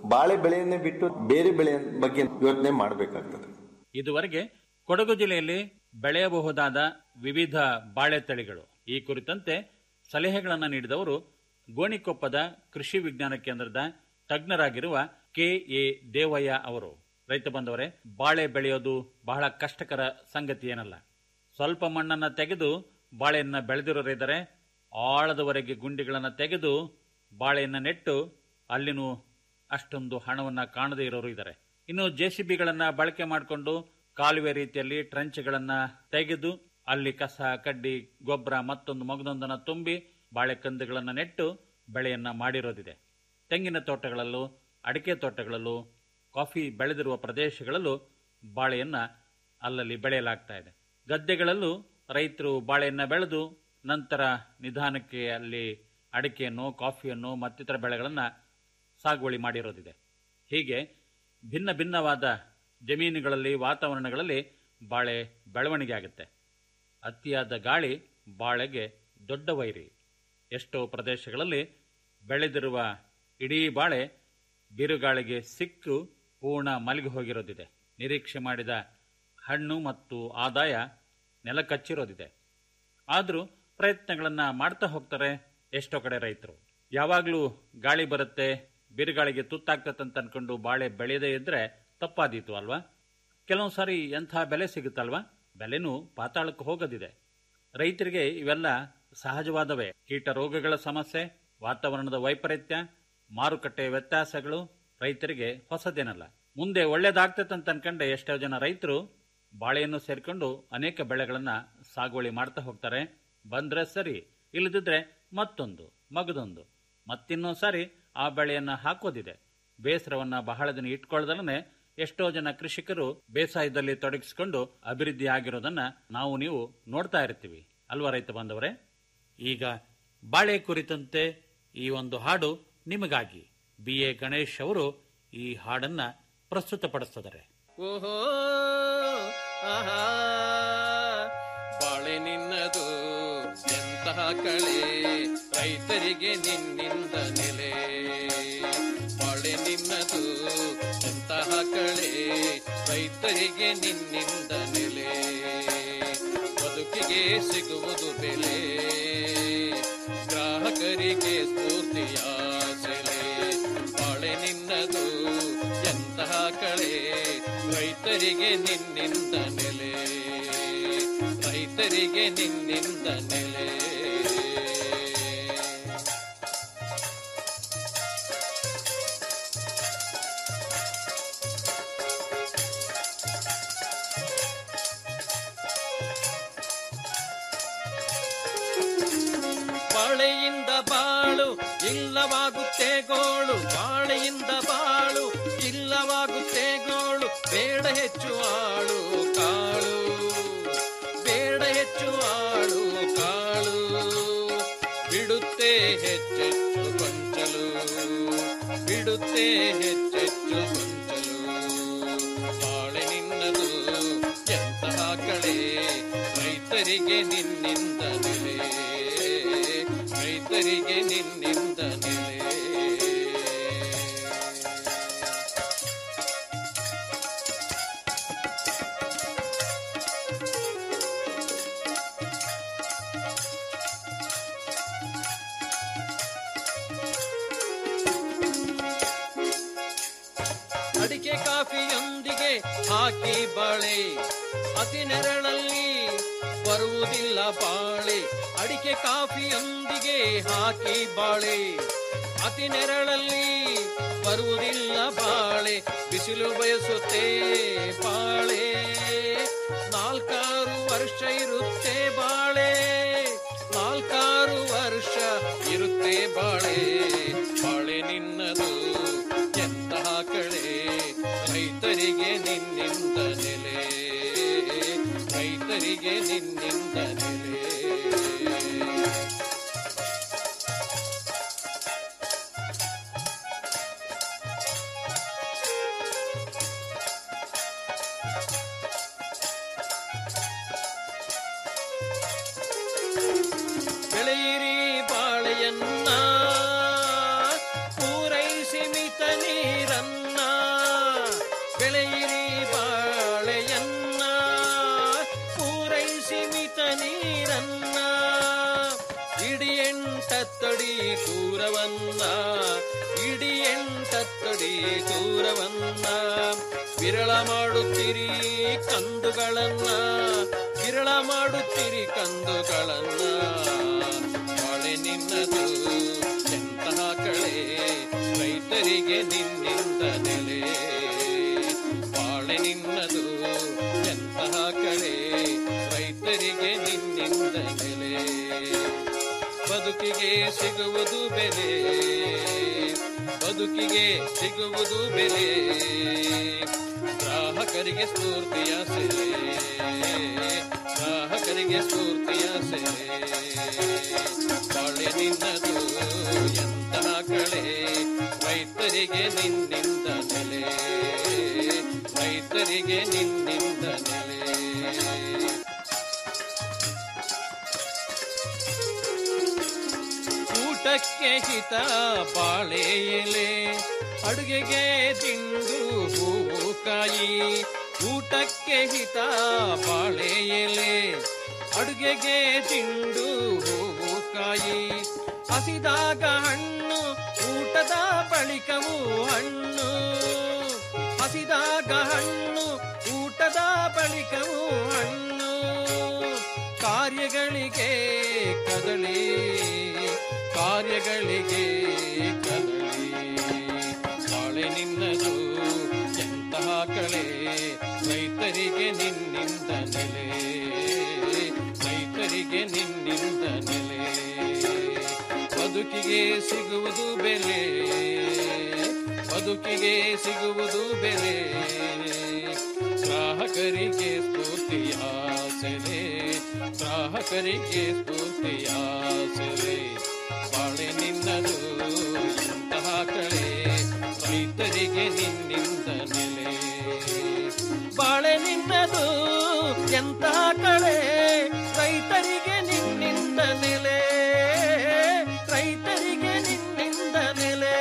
ಬಾಳೆ ಬೆಳೆಯನ್ನೇ ಬಿಟ್ಟು ಬೇರೆ ಬೆಳೆಯ ಬಗ್ಗೆ ಯೋಚನೆ ಮಾಡಬೇಕಾಗ್ತದೆ ಇದುವರೆಗೆ ಕೊಡಗು ಜಿಲ್ಲೆಯಲ್ಲಿ ಬೆಳೆಯಬಹುದಾದ ವಿವಿಧ ಬಾಳೆ ತಳಿಗಳು ಈ ಕುರಿತಂತೆ ಸಲಹೆಗಳನ್ನು ನೀಡಿದವರು ಗೋಣಿಕೊಪ್ಪದ ಕೃಷಿ ವಿಜ್ಞಾನ ಕೇಂದ್ರದ ತಜ್ಞರಾಗಿರುವ ಕೆ ಎ ದೇವಯ್ಯ ಅವರು ರೈತ ಬಂದವರೇ ಬಾಳೆ ಬೆಳೆಯೋದು ಬಹಳ ಕಷ್ಟಕರ ಸಂಗತಿ ಏನಲ್ಲ ಸ್ವಲ್ಪ ಮಣ್ಣನ್ನ ತೆಗೆದು ಬಾಳೆಯನ್ನ ಬೆಳೆದಿರೋರಿದ್ದಾರೆ ಆಳದವರೆಗೆ ಗುಂಡಿಗಳನ್ನು ತೆಗೆದು ಬಾಳೆಯನ್ನ ನೆಟ್ಟು ಅಲ್ಲಿನೂ ಅಷ್ಟೊಂದು ಹಣವನ್ನ ಕಾಣದೇ ಇರೋರು ಇದ್ದಾರೆ ಇನ್ನು ಜೆಸಿಬಿಗಳನ್ನ ಬಳಕೆ ಮಾಡಿಕೊಂಡು ಕಾಲುವೆ ರೀತಿಯಲ್ಲಿ ಟ್ರಂಚ್ಗಳನ್ನ ತೆಗೆದು ಅಲ್ಲಿ ಕಸ ಕಡ್ಡಿ ಗೊಬ್ಬರ ಮತ್ತೊಂದು ಮಗದೊಂದನ್ನ ತುಂಬಿ ಬಾಳೆ ಕಂದುಗಳನ್ನ ನೆಟ್ಟು ಬೆಳೆಯನ್ನ ಮಾಡಿರೋದಿದೆ ತೆಂಗಿನ ತೋಟಗಳಲ್ಲೂ ಅಡಿಕೆ ತೋಟಗಳಲ್ಲೂ ಕಾಫಿ ಬೆಳೆದಿರುವ ಪ್ರದೇಶಗಳಲ್ಲೂ ಬಾಳೆಯನ್ನ ಅಲ್ಲಲ್ಲಿ ಬೆಳೆಯಲಾಗ್ತಾ ಇದೆ ಗದ್ದೆಗಳಲ್ಲೂ ರೈತರು ಬಾಳೆಯನ್ನ ಬೆಳೆದು ನಂತರ ನಿಧಾನಕ್ಕೆ ಅಲ್ಲಿ ಅಡಿಕೆಯನ್ನು ಕಾಫಿಯನ್ನು ಮತ್ತಿತರ ಬೆಳೆಗಳನ್ನ ಸಾಗುವಳಿ ಮಾಡಿರೋದಿದೆ ಹೀಗೆ ಭಿನ್ನ ಭಿನ್ನವಾದ ಜಮೀನುಗಳಲ್ಲಿ ವಾತಾವರಣಗಳಲ್ಲಿ ಬಾಳೆ ಬೆಳವಣಿಗೆ ಆಗುತ್ತೆ ಅತಿಯಾದ ಗಾಳಿ ಬಾಳೆಗೆ ದೊಡ್ಡ ವೈರಿ ಎಷ್ಟೋ ಪ್ರದೇಶಗಳಲ್ಲಿ ಬೆಳೆದಿರುವ ಇಡೀ ಬಾಳೆ ಬಿರುಗಾಳಿಗೆ ಸಿಕ್ಕು ಪೂರ್ಣ ಮಲಗಿ ಹೋಗಿರೋದಿದೆ ನಿರೀಕ್ಷೆ ಮಾಡಿದ ಹಣ್ಣು ಮತ್ತು ಆದಾಯ ನೆಲಕಚ್ಚಿರೋದಿದೆ ಆದರೂ ಪ್ರಯತ್ನಗಳನ್ನ ಮಾಡ್ತಾ ಹೋಗ್ತಾರೆ ಎಷ್ಟೋ ಕಡೆ ರೈತರು ಯಾವಾಗಲೂ ಗಾಳಿ ಬರುತ್ತೆ ಬಿರುಗಾಳಿಗೆ ತುತ್ತಾಗ್ತದಂತ ಅನ್ಕೊಂಡು ಬಾಳೆ ಬೆಳೆಯದೇ ಇದ್ರೆ ತಪ್ಪಾದೀತು ಅಲ್ವಾ ಕೆಲವೊಂದು ಸಾರಿ ಎಂಥ ಬೆಲೆ ಸಿಗುತ್ತಲ್ವಾ ಬೆಲೆನೂ ಪಾತಾಳಕ್ಕೆ ಹೋಗೋದಿದೆ ರೈತರಿಗೆ ಇವೆಲ್ಲ ಸಹಜವಾದವೇ ಕೀಟ ರೋಗಗಳ ಸಮಸ್ಯೆ ವಾತಾವರಣದ ವೈಪರೀತ್ಯ ಮಾರುಕಟ್ಟೆ ವ್ಯತ್ಯಾಸಗಳು ರೈತರಿಗೆ ಹೊಸದೇನಲ್ಲ ಮುಂದೆ ಒಳ್ಳೇದಾಗ್ತದಂತ ಅನ್ಕೊಂಡೆ ಎಷ್ಟೋ ಜನ ರೈತರು ಬಾಳೆಯನ್ನು ಸೇರ್ಕೊಂಡು ಅನೇಕ ಬೆಳೆಗಳನ್ನ ಸಾಗುವಳಿ ಮಾಡ್ತಾ ಹೋಗ್ತಾರೆ ಬಂದ್ರೆ ಸರಿ ಇಲ್ಲದಿದ್ರೆ ಮತ್ತೊಂದು ಮಗದೊಂದು ಮತ್ತಿನ್ನೊಂದು ಸಾರಿ ಆ ಬೆಳೆಯನ್ನ ಹಾಕೋದಿದೆ ಬೇಸರವನ್ನ ಬಹಳ ದಿನ ಇಟ್ಕೊಳ್ಳದಲ್ಲೇ ಎಷ್ಟೋ ಜನ ಕೃಷಿಕರು ಬೇಸಾಯದಲ್ಲಿ ತೊಡಗಿಸಿಕೊಂಡು ಅಭಿವೃದ್ಧಿ ಆಗಿರೋದನ್ನ ನಾವು ನೀವು ನೋಡ್ತಾ ಇರ್ತೀವಿ ಅಲ್ವಾ ರೈತ ಬಾಂಧವರೇ ಈಗ ಬಾಳೆ ಕುರಿತಂತೆ ಈ ಒಂದು ಹಾಡು ನಿಮಗಾಗಿ ಬಿ ಎ ಗಣೇಶ್ ಅವರು ಈ ಹಾಡನ್ನ ಪ್ರಸ್ತುತಪಡಿಸಿದ್ದಾರೆ ಓಹೋ ಆಹಾ ಬಾಳೆ ನಿನ್ನದು ಎಂತಹ ಕಳೆ ರೈತರಿಗೆ ನಿನ್ನಿಂದ ನೆಲೆ ಬಾಳೆ ನಿನ್ನದು ಎಂತಹ ಕಳೆ ರೈತರಿಗೆ ನಿನ್ನಿಂದ ನೆಲೆ ಬದುಕಿಗೆ ಸಿಗುವುದು ಬೆಲೆ ಗ್ರಾಹಕರಿಗೆ ಸ್ಫೂರ್ತಿಯ ಸೆಲೆ ಬಾಳೆ ನಿನ್ನದು ಎಂತಹ ಕಳೆ ರೈತರಿಗೆ ನಿನ್ನಿಂದ ನೆಲೆ ರೈತರಿಗೆ ನಿನ್ನಿಂದ ನೆಲೆ ಬಾಳೆಯಿಂದ ಬಾಳು ಇಲ್ಲವಾಗುತ್ತೆ ಗೋಳು ಬಾಳೆಯಿಂದ ಬಾಳು ಇಲ್ಲವಾಗುತ್ತೆ ಗೋಳು ಬೇಡ ಹೆಚ್ಚು ಆಳು ಕಾಳು ಬೇಡ ಹೆಚ್ಚು ಆಳು ಕಾಳು ಬಿಡುತ್ತೆ ಹೆಚ್ಚೆಚ್ಚು ಕೊಂಚಲು ಬಿಡುತ್ತೆ ಹೆಚ್ಚೆಚ್ಚು ಕೊಂಚಲು ಬಾಳೆ ನಿನ್ನದು ಎಂತಹ ಕಳೆ ರೈತರಿಗೆ ನಿನ್ನಿಂದ ನೆಲೆ ರೈತರಿಗೆ ನಿನ್ನಿಂದ ನೆಲೆ ಅಡಿಕೆ ಕಾಫಿಯೊಂದಿಗೆ ಹಾಕಿ ಬಾಳೆ ಅತಿ ನೆರಳಲ್ಲಿ ಬರುವುದಿಲ್ಲ ಬಾಳೆ ಅಡಿಕೆ ಕಾಫಿಯೊಂದಿಗೆ ಹಾಕಿ ಬಾಳೆ ಅತಿ ನೆರಳಲ್ಲಿ ಬರುವುದಿಲ್ಲ ಬಾಳೆ ಬಿಸಿಲು ಬಯಸುತ್ತೆ ಬಾಳೆ ನಾಲ್ಕಾರು ವರ್ಷ ಇರುತ್ತೆ ಬಾಳೆ ನಾಲ್ಕಾರು ವರ್ಷ ಇರುತ್ತೆ ಬಾಳೆ ಬಾಳೆ ನಿನ್ನದು ಎಂತಹ ಕಳೆ ರೈತರಿಗೆ ನಿನ್ನಿಂದ ನೆಲೆ ರೈತರಿಗೆ ನಿನ್ನಿಂದ ನೆಲೆ ಬೆಳೆಯಿರಿ ಬಾಳೆಯನ್ನ ಪೂರೈಸಿ ಮಿತ ನೀರನ್ನ ದೂರವನ್ನ ಇಡೀ ಎಂಟತ್ತಡಿ ದೂರವನ್ನ ವಿರಳ ಮಾಡುತ್ತೀರಿ ಕಂದುಗಳನ್ನ ವಿರಳ ಮಾಡುತ್ತೀರಿ ಕಂದುಗಳನ್ನ ಬಾಳೆ ನಿನ್ನದು ಎಂತಹ ಕಳೆ ರೈತರಿಗೆ ನಿನ್ನಿಂದ ನೆಲೆ ಬಾಳೆ ನಿನ್ನದು ಎಂತಹ ಕಳೆ ರೈತರಿಗೆ ನಿನ್ನಿಂದ ನೆಲೆ ಬದುಕಿಗೆ ಸಿಗುವುದು ಬೆಲೆ ಬದುಕಿಗೆ ಸಿಗುವುದು ಬೆಲೆ ಗ್ರಾಹಕರಿಗೆ ಸ್ಫೂರ್ತಿಯ ಸೆಲೆ ಗ್ರಾಹಕರಿಗೆ ಸ್ಫೂರ್ತಿಯ ಸೆಲೆ ಬಾಳೆ ನಿನ್ನದು ಎಂತಹ ಕಳೆ ರೈತರಿಗೆ ನಿನ್ನಿಂದ ನೆಲೆ ರೈತರಿಗೆ ನಿನ್ನಿಂದ ನೆಲೆ ಊಟಕ್ಕೆ ಹಿತ ಬಾಳೆ ಎಲೆ ಅಡುಗೆಗೆ ದಿಂಡು ಹೂವು ಕಾಯಿ ಊಟಕ್ಕೆ ಹಿತ ಬಾಳೆ ಎಲೆ ಅಡುಗೆಗೆ ದಿಂಡು ಹೂವು ಕಾಯಿ ಹಸಿದಾಗ ಹಣ್ಣು ಊಟದ ಬಳಿಕವು ಹಣ್ಣು ಹಸಿದಾಗ ಹಣ್ಣು ಊಟದ ಬಳಿಕವು ಹಣ್ಣು ಕಾರ್ಯಗಳಿಗೆ ಕದಳಿ ಕಾರ್ಯಗಳಿಗೆ ಕದಳಿ ಬಾಳೆ ನಿನ್ನದು ಎಂತಹ ಕಳೆ ರೈತರಿಗೆ ನಿನ್ನಿಂದ ನೆಲೆ ರೈತರಿಗೆ ನಿನ್ನಿಂದ ನೆಲೆ ಬದುಕಿಗೆ ಸಿಗುವುದು ಬೆಲೆ ಬದುಕಿಗೆ ಸಿಗುವುದು ಬೆಲೆ ಗ್ರಾಹಕರಿಗೆ ಸ್ಫೂರ್ತಿಯ ಸೆಲೆ ಗ್ರಾಹಕರಿಗೆ ಸ್ಫೂರ್ತಿಯ ಸೆಲೆ ಬಾಳೆ ನಿನ್ನದು ಎಂತಹ ಕಳೆ ರೈತರಿಗೆ ನಿನ್ನಿಂದ ನೆಲೆ ಬಾಳೆ ನಿನ್ನದು ಎಂತಹ ಕಳೆ ರೈತರಿಗೆ ನಿನ್ನಿಂದ ನೆಲೆ ರೈತರಿಗೆ ನಿನ್ನಿಂದ ನೆಲೆ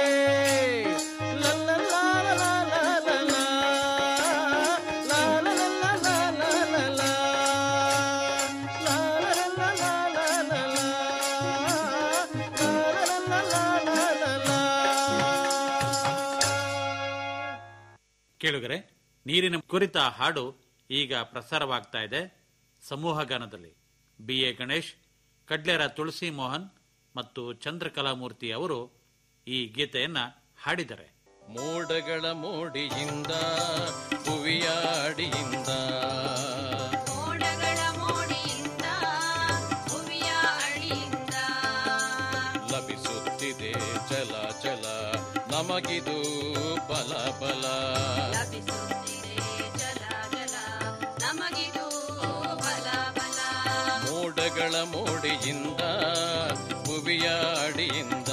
ಕೇಳುಗರೆ ನೀರಿನ ಕುರಿತ ಹಾಡು ಈಗ ಪ್ರಸಾರವಾಗ್ತಾ ಇದೆ ಸಮೂಹ ಗಾನದಲ್ಲಿ ಬಿ ಎ ಗಣೇಶ್ ಕಡ್ಲೆರ ತುಳಸಿ ಮೋಹನ್ ಮತ್ತು ಚಂದ್ರಕಲಾಮೂರ್ತಿ ಅವರು ಈ ಗೀತೆಯನ್ನ ಹಾಡಿದ್ದಾರೆ ಮೋಡಗಳ ಮೋಡಿಯಿಂದ ಭುವಿಯ ಅಡಿಯಿಂದ ಮೋಡಗಳ ಮೋಡಿಯಿಂದ ಭುವಿಯ ಅಡಿಯಿಂದ ಲಭಿಸುತ್ತಿದೆ ಚಲ ಚಲ ನಮಗಿದು ಬಲ ಬಲ ಲಭಿಸುತ್ತಿದೆ ಜಲ ಜಲ ನಮಗಿದು ಬಲ ಬಲ ಮೋಡಗಳ ಮೋಡಿಯಿಂದ ಭುವಿಯ ಅಡಿಯಿಂದ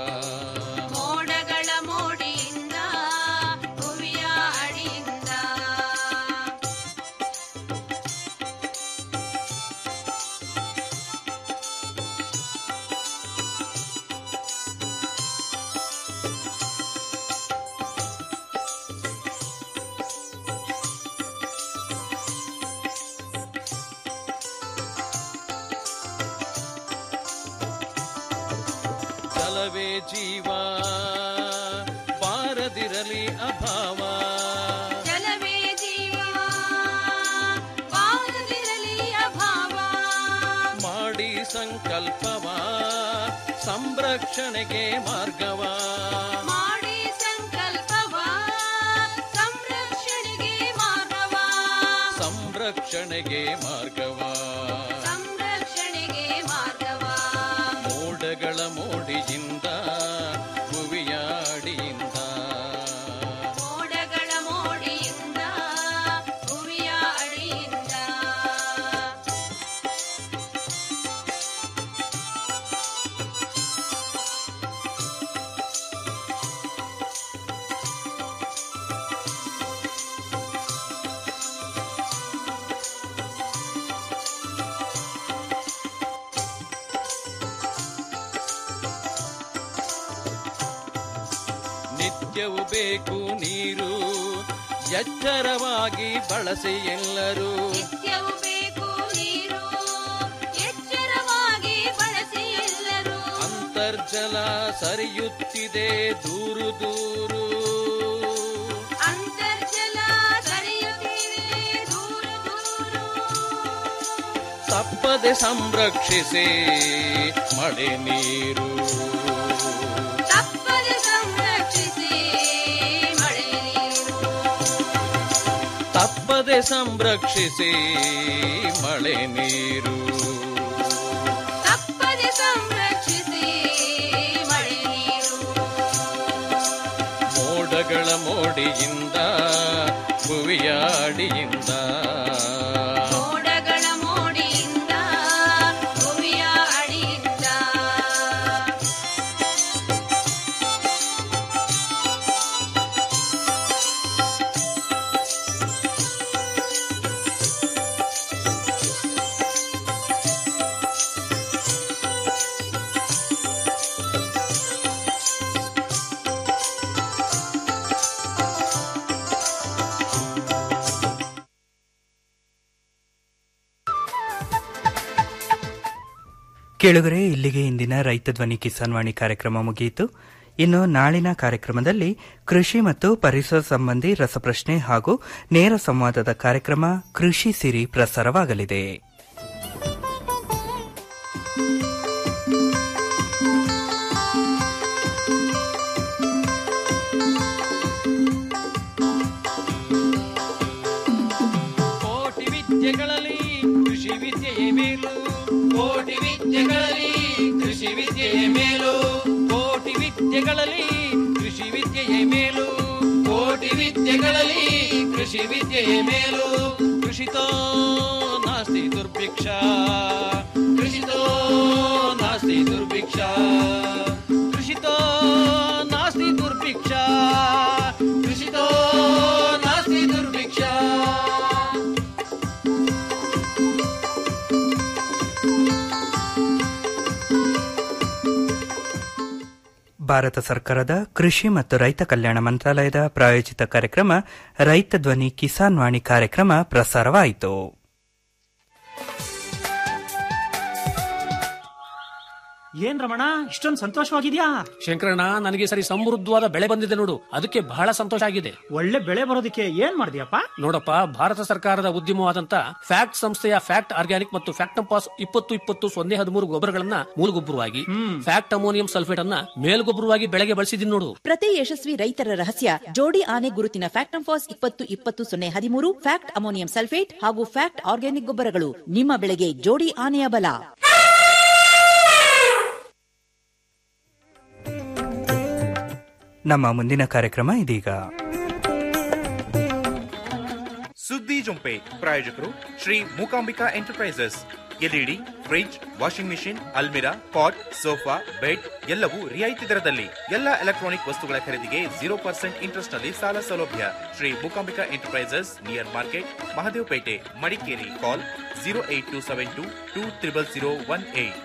ಮೋಡಗಳ ಮೋಡಿಯಿಂದ ಭುವಿಯ ಅಡಿಯಿಂದ ಜಲವೇ ಜೀವ ಬಾರದಿರಲಿ ಅಭಾವ ಜಲವೇ ಜೀವ ಬಾರದಿರಲಿ ಅಭಾವ ಮಾಡಿ ಸಂಕಲ್ಪವ ಸಂರಕ್ಷಣೆಗೆ ಮಾರ್ಗವ ಮಾಡಿ ಸಂಕಲ್ಪವ ಸಂರಕ್ಷಣೆಗೆ ಮಾರ್ಗವ ಸಂರಕ್ಷಣೆಗೆ ಮಾರ್ಗವ ಸಂರಕ್ಷಣೆಗೆ ಮಾರ್ಗವ ಮೋಡಗಳ ಮೋಡಿಯಿಂದ ಭುವಿಯ ಅಡಿಯಿಂದ ಮೋಡಗಳ ಮೋಡಿಯಿಂದ ಭುವಿಯ ಅಡಿಯಿಂದ ನಿತ್ಯವೂ ಬೇಕು ನೀರು ಎಚ್ಚರವಾಗಿ ಬಳಸಿ ಎಲ್ಲರೂ ನಿತ್ಯವೂ ಬೇಕು ನೀರು ಎಚ್ಚರವಾಗಿ ಬಳಸಿ ಎಲ್ಲರೂ ಅಂತರ್ಜಲ ಅಂತರ್ಜಲ ಸರಿಯುತ್ತಿದೆ ದೂರು ದೂರು ಅಂತರ್ಜಲ ಸರಿಯುತ್ತಿದೆ ದೂರು ದೂರು ತಪ್ಪದೆ ಸಂರಕ್ಷಿಸಿ ಮಳೆ ನೀರು ತಪ್ಪದೆ ಸಂರಕ್ಷಿಸಿ ಮಳೆ ನೀರು ತಪ್ಪದೆ ಸಂರಕ್ಷಿಸಿ ಮಳೆ ನೀರು ತಪ್ಪದೆ ಸಂರಕ್ಷಿಸಿ ಮಳೆ ನೀರು ಮೋಡಗಳ ಮೋಡಿಯಿಂದ ಭುವಿಯ ಅಡಿಯಿಂದ ಮೋಡಗಳ ಮೋಡಿಯಿಂದ ಭೂಮಿಯ ಅಡಿಯಿಂದ ಕೇಳುಗರೆ ಇಲ್ಲಿಗೆ ಇಂದಿನ ರೈತ ಧ್ವನಿ ಕಿಸಾನ್ ವಾಣಿ ಕಾರ್ಯಕ್ರಮ ಮುಗಿಯಿತು ಇನ್ನು ನಾಳಿನ ಕಾರ್ಯಕ್ರಮದಲ್ಲಿ ಕೃಷಿ ಮತ್ತು ಪರಿಸರ ಸಂಬಂಧಿ ರಸಪ್ರಶ್ನೆ ಹಾಗೂ ನೇರ ಸಂವಾದದ ಕಾರ್ಯಕ್ರಮ ಕೃಷಿ ಸಿರಿ ಪ್ರಸಾರವಾಗಲಿದೆ ಕೋಟಿ ವಿದ್ಯೆಗಳಲ್ಲಿ ಕೃಷಿ ವಿದ್ಯೆಯೇ ಮೇಲು ಕೋಟಿ ವಿದ್ಯೆಗಳಲ್ಲಿ ಕೃಷಿ ವಿದ್ಯೆಯೇ ಮೇಲು ಕೋಟಿ ವಿದ್ಯೆಗಳಲ್ಲಿ ಕೃಷಿ ವಿದ್ಯೆಯೇ ಮೇಲು ಕೋಟಿ ವಿದ್ಯೆಗಳಲ್ಲಿ ಕೃಷಿ ವಿದ್ಯೆಯೇ ಮೇಲು ಕೃಷಿತೋ ನಾಸ್ತಿ ದುರ್ಭಿಕ್ಷ ಕೃಷಿತೋ ನಾಸ್ತಿ ದುರ್ಭಿಕ್ಷ ಕೃಷಿತೋ ನಾಸ್ತಿ ದುರ್ಭಿಕ್ಷ ಕೃಷಿತೋ ನಾಸ್ತಿ ದುರ್ಭಿಕ್ಷ ಭಾರತ ಸರ್ಕಾರದ ಕೃಷಿ ಮತ್ತು ರೈತ ಕಲ್ಯಾಣ ಮಂತ್ರಾಲಯದ ಪ್ರಾಯೋಜಿತ ಕಾರ್ಯಕ್ರಮ ರೈತ ಧ್ವನಿ ಕಿಸಾನ್ ವಾಣಿ ಕಾರ್ಯಕ್ರಮ ಪ್ರಸಾರವಾಯಿತು ಏನ್ ರಮಣ ಇಷ್ಟೊಂದು ಸಂತೋಷವಾಗಿದ್ಯಾ ಶಂಕರಣ್ಣ ನನಗೆ ಈ ಸರಿ ಸಮೃದ್ಧವಾದ ಬೆಳೆ ಬಂದಿದೆ ನೋಡು ಅದಕ್ಕೆ ಬಹಳ ಸಂತೋಷ ಆಗಿದೆ ಒಳ್ಳೆ ಬೆಳೆ ಬರೋದಕ್ಕೆ ಏನ್ ಮಾಡಿದ್ಯಪ್ಪ ನೋಡಪ್ಪ ಭಾರತ ಸರ್ಕಾರದ ಉದ್ಯಮವಾದಂತ ಫ್ಯಾಕ್ಟ್ ಸಂಸ್ಥೆಯ ಫ್ಯಾಕ್ಟ್ ಆರ್ಗ್ಯಾನಿಕ್ ಮತ್ತು ಫ್ಯಾಕ್ಟಂಪಾಸ್ ಇಪ್ಪತ್ತು ಇಪ್ಪತ್ತು ಸೊನ್ನೆ ಹದಿಮೂರು ಗೊಬ್ಬರಗಳನ್ನ ಮೂಲಗೊಬ್ಬರವಾಗಿ ಫ್ಯಾಕ್ಟ್ ಅಮೋನಿಯಂ ಸಲ್ಫೇಟ್ ಅನ್ನ ಮೇಲ್ಗೊಬ್ಬರವಾಗಿ ಬೆಳೆಗೆ ಬಳಸಿದೀನಿ ನೋಡು ಪ್ರತಿ ಯಶಸ್ವಿ ರೈತರ ರಹಸ್ಯ ಜೋಡಿ ಆನೆ ಗುರುತಿನ ಫ್ಯಾಕ್ಟ್ ಫಾಸ್ ಇಪ್ಪತ್ತು ಇಪ್ಪತ್ತು ಸೊನ್ನೆ ಹದಿಮೂರು ಫ್ಯಾಕ್ಟ್ ಅಮೋನಿಯಂ ಸಲ್ಫೇಟ್ ಹಾಗೂ ಫ್ಯಾಕ್ಟ್ ಆರ್ಗ್ಯಾನಿಕ್ ಗೊಬ್ಬರಗಳು ನಿಮ್ಮ ಬೆಳೆಗೆ ಜೋಡಿ ಆನೆಯ ಬಲ ನಮ್ಮ ಮುಂದಿನ ಕಾರ್ಯಕ್ರಮ ಇದೀಗ ಸುದ್ದಿ ಜೊಂಪೆ ಪ್ರಾಯೋಜಕರು Shri Mookambika enterprises LED fridge washing machine ಅಲ್ಮಿರಾ ಪಾಟ್ ಸೋಫಾ ಬೆಡ್ ಎಲ್ಲವೂ ರಿಯಾಯಿತಿ ದರದಲ್ಲಿ ಎಲ್ಲ ಎಲೆಕ್ಟ್ರಾನಿಕ್ ವಸ್ತುಗಳ ಖರೀದಿಗೆ ಜೀರೋ ಪರ್ಸೆಂಟ್ ಇಂಟ್ರೆಸ್ಟ್ ನಲ್ಲಿ ಸಾಲ ಸೌಲಭ್ಯ Shri Mookambika enterprises near market Mahadevapet Madikeri call zero eight two seven two two triple zero one eight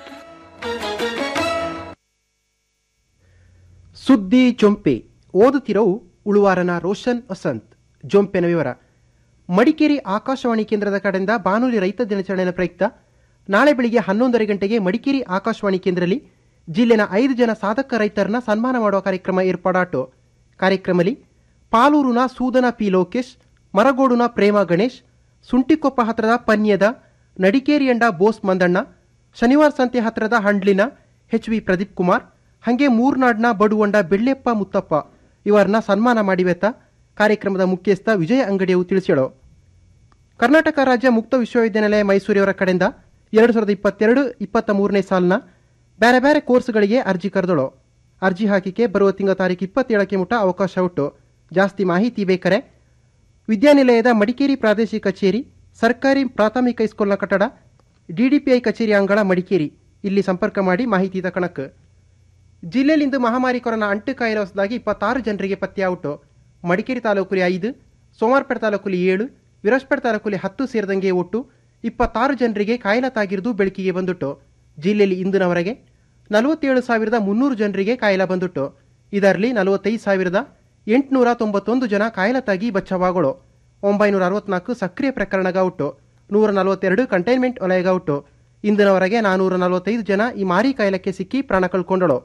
ಸುದ್ದಿ ಜೊಂಪೆ ಓದುತ್ತಿರವು ಉಳುವಾರನ ರೋಷನ್ ವಸಂತ್ ಜೊಂಪೆನ ವಿವರ ಮಡಿಕೇರಿ ಆಕಾಶವಾಣಿ ಕೇಂದ್ರದ ಕಡೆಯಿಂದ ಬಾನುಲಿ ರೈತ ದಿನಾಚರಣೆಯ ಪ್ರಯುಕ್ತ ನಾಳೆ ಬೆಳಿಗ್ಗೆ ಹನ್ನೊಂದರ ಗಂಟೆಗೆ ಮಡಿಕೇರಿ ಆಕಾಶವಾಣಿ ಕೇಂದ್ರದಲ್ಲಿ ಜಿಲ್ಲೆನ ಐದು ಜನ ಸಾಧಕ ರೈತರನ್ನ ಸನ್ಮಾನ ಮಾಡುವ ಕಾರ್ಯಕ್ರಮ ಏರ್ಪಾಡಾಟು ಕಾರ್ಯಕ್ರಮದಲ್ಲಿ ಪಾಲೂರುನ ಸೂದನ ಪಿ ಲೋಕೇಶ್ ಮರಗೋಡುನ ಪ್ರೇಮ ಗಣೇಶ್ ಸುಂಟಿಕೊಪ್ಪ ಹತ್ರದ ಪನ್ಯದ ನಡಿಕೇರಿಯಂಡ ಬೋಸ್ ಮಂದಣ್ಣ ಶನಿವಾರ ಸಂತೆ ಹತ್ರದ ಹಂಡ್ಲಿನ ಎಚ್ ವಿ ಪ್ರದೀಪ್ ಕುಮಾರ್ ಹಂಗೆ ಮೂರ್ನಾಡ್ನ ಬಡುವಂಡ ಬೆಳ್ಳೆಪ್ಪ ಮುತ್ತಪ್ಪ ಇವರನ್ನ ಸನ್ಮಾನ ಮಾಡಿವೆತ್ತ ಕಾರ್ಯಕ್ರಮದ ಮುಖ್ಯಸ್ಥ ವಿಜಯ ಅಂಗಡಿಯವು ತಿಳಿಸ್ಯಾಳು ಕರ್ನಾಟಕ ರಾಜ್ಯ ಮುಕ್ತ ವಿಶ್ವವಿದ್ಯಾನಿಲಯ ಮೈಸೂರಿಯವರ ಕಡೆಯಿಂದ ಎರಡು ಸಾವಿರದ ಇಪ್ಪತ್ತೆರಡು ಇಪ್ಪತ್ತ ಮೂರನೇ ಸಾಲಿನ ಬೇರೆ ಬೇರೆ ಕೋರ್ಸ್ಗಳಿಗೆ ಅರ್ಜಿ ಕರೆದಳು ಅರ್ಜಿ ಹಾಕಿಕೆ ಬರುವ ತಿಂಗಳ ತಾರೀಕು ಇಪ್ಪತ್ತೇಳಕ್ಕೆ ಮುಟ ಅವಕಾಶ ಉಂಟು ಜಾಸ್ತಿ ಮಾಹಿತಿ ಬೇಕಾರೆ ವಿದ್ಯಾನಿಲಯದ ಮಡಿಕೇರಿ ಪ್ರಾದೇಶಿಕ ಕಚೇರಿ ಸರ್ಕಾರಿ ಪ್ರಾಥಮಿಕ ಹೈಸ್ಕೂಲ್ನ ಕಟ್ಟಡ ಡಿಡಿಪಿಐ ಕಚೇರಿ ಅಂಗಳ ಮಡಿಕೇರಿ ಇಲ್ಲಿ ಸಂಪರ್ಕ ಮಾಡಿ ಮಾಹಿತಿ ತಕಣಕ್ ಜಿಲ್ಲೆಯಲ್ಲಿಂದು ಮಹಾಮಾರಿ ಕೊರೋನಾ ಅಂಟು ಕಾಯಿಲೆ ಹೊಸದಾಗಿ ಇಪ್ಪತ್ತಾರು ಜನರಿಗೆ ಪತ್ತೆಯಾವುಟು ಮಡಿಕೇರಿ ತಾಲೂಕಲ್ಲಿ ಐದು ಸೋಮವಾರಪೇಟೆ ತಾಲೂಕಲ್ಲಿ ಏಳು ವಿರಾಜಪೇಟೆ ತಾಲೂಕಲ್ಲಿ ಹತ್ತು ಸೇರಿದಂಗೆ ಒಟ್ಟು ಇಪ್ಪತ್ತಾರು ಜನರಿಗೆ ಕಾಯಿಲೆ ತಾಗಿರುವುದು ಬೆಳಕಿಗೆ ಬಂದುಟ್ಟು ಜಿಲ್ಲೆಯಲ್ಲಿ ಇಂದಿನವರೆಗೆ ನಲವತ್ತೇಳು ಸಾವಿರದ ಮುನ್ನೂರು ಜನರಿಗೆ ಕಾಯಿಲೆ ಬಂದುಟ್ಟು ಇದರಲ್ಲಿ ನಲವತ್ತೈದು ಸಾವಿರದ ಎಂಟುನೂರ ತೊಂಬತ್ತೊಂದು ಜನ ಕಾಯಿಲೆ ತಾಗಿ ಬಚ್ಚವಾಗಳು ಒಂಬೈನೂರ ಅರವತ್ನಾಲ್ಕು ಸಕ್ರಿಯ ಪ್ರಕರಣಗ ಉಟ್ಟು ನೂರ ನಲವತ್ತೆರಡು ಕಂಟೈನ್ಮೆಂಟ್ ವಲಯಗ ಉಟ್ಟು ಇಂದಿನವರೆಗೆ ನಾನೂರ ನಲವತ್ತೈದು ಜನ ಈ ಮಾರಿ ಕಾಯಿಲೆಗೆ ಸಿಕ್ಕಿ ಪ್ರಾಣ ಕಳ್ಕೊಂಡಳು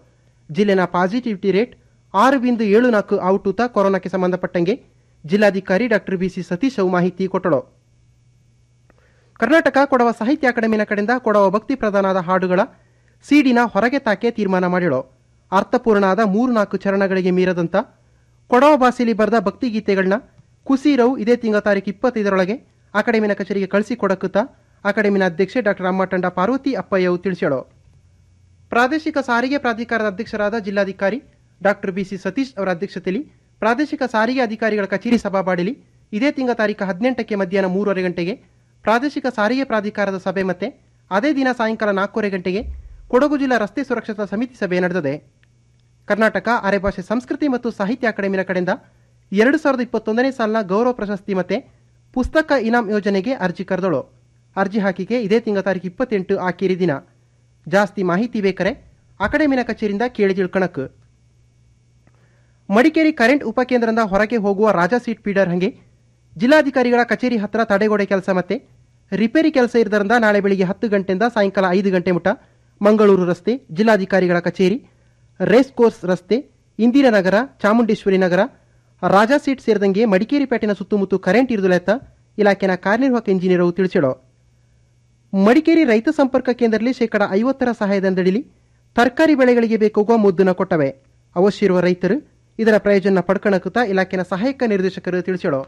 ಜಿಲ್ಲೆನ ಪಾಸಿಟಿವಿಟಿ ರೇಟ್ ಆರು ಬಿಂದು ಏಳು ನಾಲ್ಕು ಔಟುತ ಕೊರೋನಾಕ್ಕೆ ಸಂಬಂಧಪಟ್ಟಂಗೆ ಜಿಲ್ಲಾಧಿಕಾರಿ ಡಾಕ್ಟರ್ ಬಿಸಿ ಸತೀಶ್ ಅವು ಮಾಹಿತಿ ಕೊಟ್ಟಳು ಕರ್ನಾಟಕ ಕೊಡವ ಸಾಹಿತ್ಯ ಅಕಾಡೆಮಿನ ಕಡೆಯಿಂದ ಕೊಡವ ಭಕ್ತಿ ಪ್ರಧಾನದ ಹಾಡುಗಳ ಸಿಡಿನ ಹೊರಗೆ ತಾಕೆ ತೀರ್ಮಾನ ಮಾಡಿಳು ಅರ್ಥಪೂರ್ಣವಾದ ಮೂರು ನಾಲ್ಕು ಚರಣಗಳಿಗೆ ಮೀರದಂತ ಕೊಡವ ಭಾಷೆಯಲ್ಲಿ ಬರೆದ ಭಕ್ತಿಗೀತೆಗಳನ್ನ ಕುಸೀರವು ಇದೇ ತಿಂಗಳ ತಾರೀಕು ಇಪ್ಪತ್ತೈದರೊಳಗೆ ಅಕಾಡೆಮಿನ ಕಚೇರಿಗೆ ಕಳಿಸಿಕೊಡಕುತ್ತಾ ಅಕಾಡೆಮಿನ ಅಧ್ಯಕ್ಷೆ ಡಾಕ್ಟರ್ ಅಮ್ಮಟಂಡ ಪಾರ್ವತಿ ಅಪ್ಪಯ್ಯವು ತಿಳಿಸ್ಯಾಳು ಪ್ರಾದೇಶಿಕ ಸಾರಿಗೆ ಪ್ರಾಧಿಕಾರದ ಅಧ್ಯಕ್ಷರಾದ ಜಿಲ್ಲಾಧಿಕಾರಿ ಡಾಕ್ಟರ್ ಬಿಸಿ ಸತೀಶ್ ಅವರ ಅಧ್ಯಕ್ಷತೆಯಲ್ಲಿ ಪ್ರಾದೇಶಿಕ ಸಾರಿಗೆ ಅಧಿಕಾರಿಗಳ ಕಚೇರಿ ಸಭಾಬಾಡಿಲಿ ಇದೇ ತಿಂಗಳ ತಾರೀಕು ಹದಿನೆಂಟಕ್ಕೆ ಮಧ್ಯಾಹ್ನ ಮೂರುವರೆ ಗಂಟೆಗೆ ಪ್ರಾದೇಶಿಕ ಸಾರಿಗೆ ಪ್ರಾಧಿಕಾರದ ಸಭೆ ಮತ್ತೆ ಅದೇ ದಿನ ಸಾಯಂಕಾಲ ನಾಲ್ಕೂವರೆ ಗಂಟೆಗೆ ಕೊಡಗು ಜಿಲ್ಲಾ ರಸ್ತೆ ಸುರಕ್ಷತಾ ಸಮಿತಿ ಸಭೆ ನಡೆದಿದೆ ಕರ್ನಾಟಕ ಅರೆಭಾಷೆ ಸಂಸ್ಕೃತಿ ಮತ್ತು ಸಾಹಿತ್ಯ ಅಕಾಡೆಮಿನ ಕಡೆಯಿಂದ ಎರಡು ಸಾವಿರದ ಇಪ್ಪತ್ತೊಂದನೇ ಸಾಲಿನ ಗೌರವ ಪ್ರಶಸ್ತಿ ಮತ್ತೆ ಪುಸ್ತಕ ಇನಾಮ್ ಯೋಜನೆಗೆ ಅರ್ಜಿ ಕರೆದಳು ಅರ್ಜಿ ಹಾಕಿಕೆ ಇದೇ ತಿಂಗಳ ತಾರೀಕು ಇಪ್ಪತ್ತೆಂಟು ಆಕೇರಿ ದಿನ ಜಾಸ್ತಿ ಮಾಹಿತಿ ಬೇಕಾರೆ ಅಕಾಡೆಮಿನ ಕಚೇರಿಯಿಂದ ಕೇಳಿ ತಿಳ್ಕಣಕ್ ಮಡಿಕೇರಿ ಕರೆಂಟ್ ಉಪಕೇಂದ್ರದಿಂದ ಹೊರಗೆ ಹೋಗುವ ರಾಜಾ ಸೀಟ್ ಫೀಡರ್ ಹಂಗೆ ಜಿಲ್ಲಾಧಿಕಾರಿಗಳ ಕಚೇರಿ ಹತ್ರ ತಡೆಗೋಡೆ ಕೆಲಸ ಮತ್ತೆ ರಿಪೇರಿ ಕೆಲಸ ಇರೋದ್ರಿಂದ ನಾಳೆ ಬೆಳಿಗ್ಗೆ ಹತ್ತು ಗಂಟೆಯಿಂದ ಸಾಯಂಕಾಲ ಐದು ಗಂಟೆ ಮುಟ ಮಂಗಳೂರು ರಸ್ತೆ ಜಿಲ್ಲಾಧಿಕಾರಿಗಳ ಕಚೇರಿ ರೇಸ್ ಕೋರ್ಸ್ ರಸ್ತೆ ಇಂದಿರಾನಗರ ಚಾಮುಂಡೇಶ್ವರಿ ನಗರ ರಾಜಾ ಸೀಟ್ ಸೇರಿದಂಗೆ ಮಡಿಕೇರಿ ಪೇಟೆನ ಸುತ್ತಮುತ್ತ ಕರೆಂಟ್ ಇರುವುದಿಲ್ಲ ಇಲಾಖೆನ ಕಾರ್ಯನಿರ್ವಾಹಕ ಇಂಜಿನಿಯರ್ ತಿಳಿಸಿಡೋ ಮಡಿಕೇರಿ ರೈತ ಸಂಪರ್ಕ ಕೇಂದ್ರದಲ್ಲಿ ಶೇಕಡ ಐವತ್ತರ ಸಹಾಯಧನದಡಿಲಿ ತರಕಾರಿ ಬೆಳೆಗಳಿಗೆ ಬೇಕಾಗುವ ಮುದ್ದನ್ನ ಕೊಟ್ಟವೆ ಅವಶ್ಯ ಇರುವ ರೈತರು ಇದರ ಪ್ರಯೋಜನ ಪಡ್ಕಣಕುತ್ತಾ ಇಲಾಖೆನ ಸಹಾಯಕ ನಿರ್ದೇಶಕರು ತಿಳಿಸಿಡೋ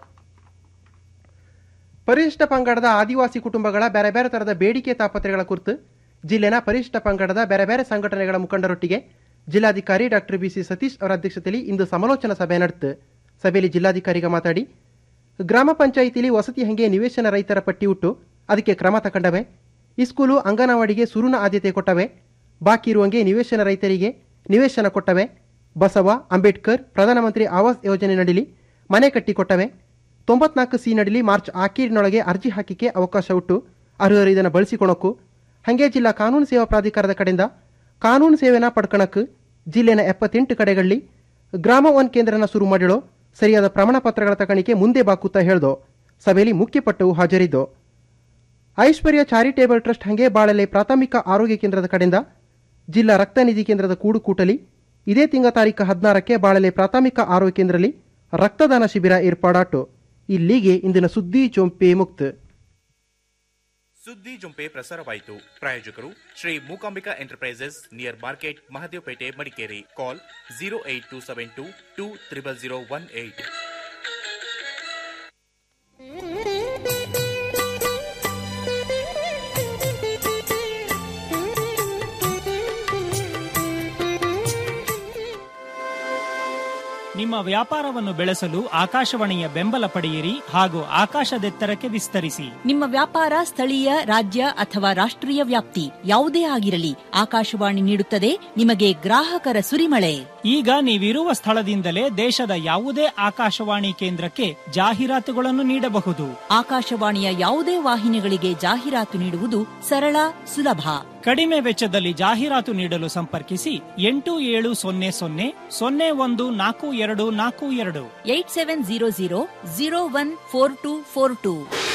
ಪರಿಶಿಷ್ಟ ಪಂಗಡದ ಆದಿವಾಸಿ ಕುಟುಂಬಗಳ ಬೇರೆ ಬೇರೆ ತರಹದ ಬೇಡಿಕೆ ತಾಪತ್ರೆಗಳ ಕುರಿತು ಜಿಲ್ಲೆನ ಪರಿಶಿಷ್ಟ ಪಂಗಡದ ಬೇರೆ ಬೇರೆ ಸಂಘಟನೆಗಳ ಮುಖಂಡರೊಟ್ಟಿಗೆ ಜಿಲ್ಲಾಧಿಕಾರಿ ಡಾಕ್ಟರ್ ಬಿಸಿ ಸತೀಶ್ ಅವರ ಅಧ್ಯಕ್ಷತೆಯಲ್ಲಿ ಇಂದು ಸಮಾಲೋಚನಾ ಸಭೆ ನಡೆತು ಸಭೆಯಲ್ಲಿ ಜಿಲ್ಲಾಧಿಕಾರಿಗ ಮಾತಾಡಿ ಗ್ರಾಮ ಪಂಚಾಯಿತಿಲಿ ವಸತಿ ಹಂಗೆ ನಿವೇಶನ ರೈತರ ಪಟ್ಟಿ ಉಟ್ಟು ಅದಕ್ಕೆ ಕ್ರಮ ತಗೊಂಡವೆ ಈ ಸ್ಕೂಲು ಅಂಗನವಾಡಿಗೆ ಸುರುನ ಆದ್ಯತೆ ಕೊಟ್ಟವೆ ಬಾಕಿ ಇರುವಂಗೆ ನಿವೇಶನ ರೈತರಿಗೆ ನಿವೇಶನ ಕೊಟ್ಟವೆ ಬಸವ ಅಂಬೇಡ್ಕರ್ ಪ್ರಧಾನಮಂತ್ರಿ ಆವಾಸ್ ಯೋಜನೆ ನಡಿಲಿ ಮನೆ ಕಟ್ಟಿಕೊಟ್ಟವೆ ತೊಂಬತ್ನಾಲ್ಕು ಸಿ ನಡಿಲಿ ಮಾರ್ಚ್ ಆಖೀರಿನೊಳಗೆ ಅರ್ಜಿ ಹಾಕಿಕೆ ಅವಕಾಶ ಉಟ್ಟು ಅರ್ಹರು ಇದನ್ನು ಬಳಸಿಕೊಳಕು ಹಂಗೆ ಜಿಲ್ಲಾ ಕಾನೂನು ಸೇವಾ ಪ್ರಾಧಿಕಾರದ ಕಡೆಯಿಂದ ಕಾನೂನು ಸೇವೆನ ಪಡ್ಕಣಕ್ ಜಿಲ್ಲೆನ ಎಪ್ಪತ್ತೆಂಟು ಕಡೆಗಳಲ್ಲಿ ಗ್ರಾಮ ಒನ್ ಕೇಂದ್ರನ ಶುರು ಮಾಡಿಳೋ ಸರಿಯಾದ ಪ್ರಮಾಣ ಪತ್ರಗಳ ತಗಣಿಕೆ ಮುಂದೆ ಬಾಕುತ್ತಾ ಹೇಳ್ದೋ ಸಭೆಯಲ್ಲಿ ಮುಖ್ಯಪಟ್ಟವು ಹಾಜರಿದ್ದು ಐಶ್ವರ್ಯ ಚಾರಿಟೇಬಲ್ ಟ್ರಸ್ಟ್ ಹಂಗೆ ಬಾಳಲೆ ಪ್ರಾಥಮಿಕ ಆರೋಗ್ಯ ಕೇಂದ್ರದ ಕಡೆಯಿಂದ ಜಿಲ್ಲಾ ರಕ್ತ ನಿಧಿ ಕೇಂದ್ರದ ಕೂಡು ಕೂಟಲಿ ಇದೇ ತಿಂಗಳ ತಾರೀಕು ಹದಿನಾರಕ್ಕೆ ಬಾಳಲೆ ಪ್ರಾಥಮಿಕ ಆರೋಗ್ಯ ಕೇಂದ್ರದಲ್ಲಿ ರಕ್ತದಾನ ಶಿಬಿರ ಏರ್ಪಾಡಾಟು ಇಲ್ಲಿಗೆ ಇಂದಿನ ಸುದ್ದಿ ಚೊಂಪೆ ಮುಕ್ತ ಸುದ್ದಿ ಜೊಂಪೆ ಪ್ರಸಾರವಾಯಿತು ಪ್ರಾಯೋಜಕರು Shri Mookambika enterprises near market Mahadevapet Madikeri call zero eight two seven two two triple zero one eight ನಿಮ್ಮ ವ್ಯಾಪಾರವನ್ನು ಬೆಳೆಸಲು ಆಕಾಶವಾಣಿಯ ಬೆಂಬಲ ಪಡೆಯಿರಿ ಹಾಗೂ ಆಕಾಶದೆತ್ತರಕ್ಕೆ ವಿಸ್ತರಿಸಿ ನಿಮ್ಮ ವ್ಯಾಪಾರ ಸ್ಥಳೀಯ ರಾಜ್ಯ ಅಥವಾ ರಾಷ್ಟ್ರೀಯ ವ್ಯಾಪ್ತಿ ಯಾವುದೇ ಆಗಿರಲಿ ಆಕಾಶವಾಣಿ ನೀಡುತ್ತದೆ ನಿಮಗೆ ಗ್ರಾಹಕರ ಸುರಿಮಳೆ ಈಗ ನೀವಿರುವ ಸ್ಥಳದಿಂದಲೇ ದೇಶದ ಯಾವುದೇ ಆಕಾಶವಾಣಿ ಕೇಂದ್ರಕ್ಕೆ ಜಾಹೀರಾತುಗಳನ್ನು ನೀಡಬಹುದು ಆಕಾಶವಾಣಿಯ ಯಾವುದೇ ವಾಹಿನಿಗಳಿಗೆ ಜಾಹೀರಾತು ನೀಡುವುದು ಸರಳ ಸುಲಭ ಕಡಿಮೆ ವೆಚ್ಚದಲ್ಲಿ ಜಾಹೀರಾತು ನೀಡಲು ಸಂಪರ್ಕಿಸಿ ಎಂಟು ಏಳು ಸೊನ್ನೆ ಸೊನ್ನೆ ಸೊನ್ನೆ ಒಂದು ನಾಲ್ಕು ಎರಡು ನಾಲ್ಕು ಎರಡು eight seven zero zero zero one four two four two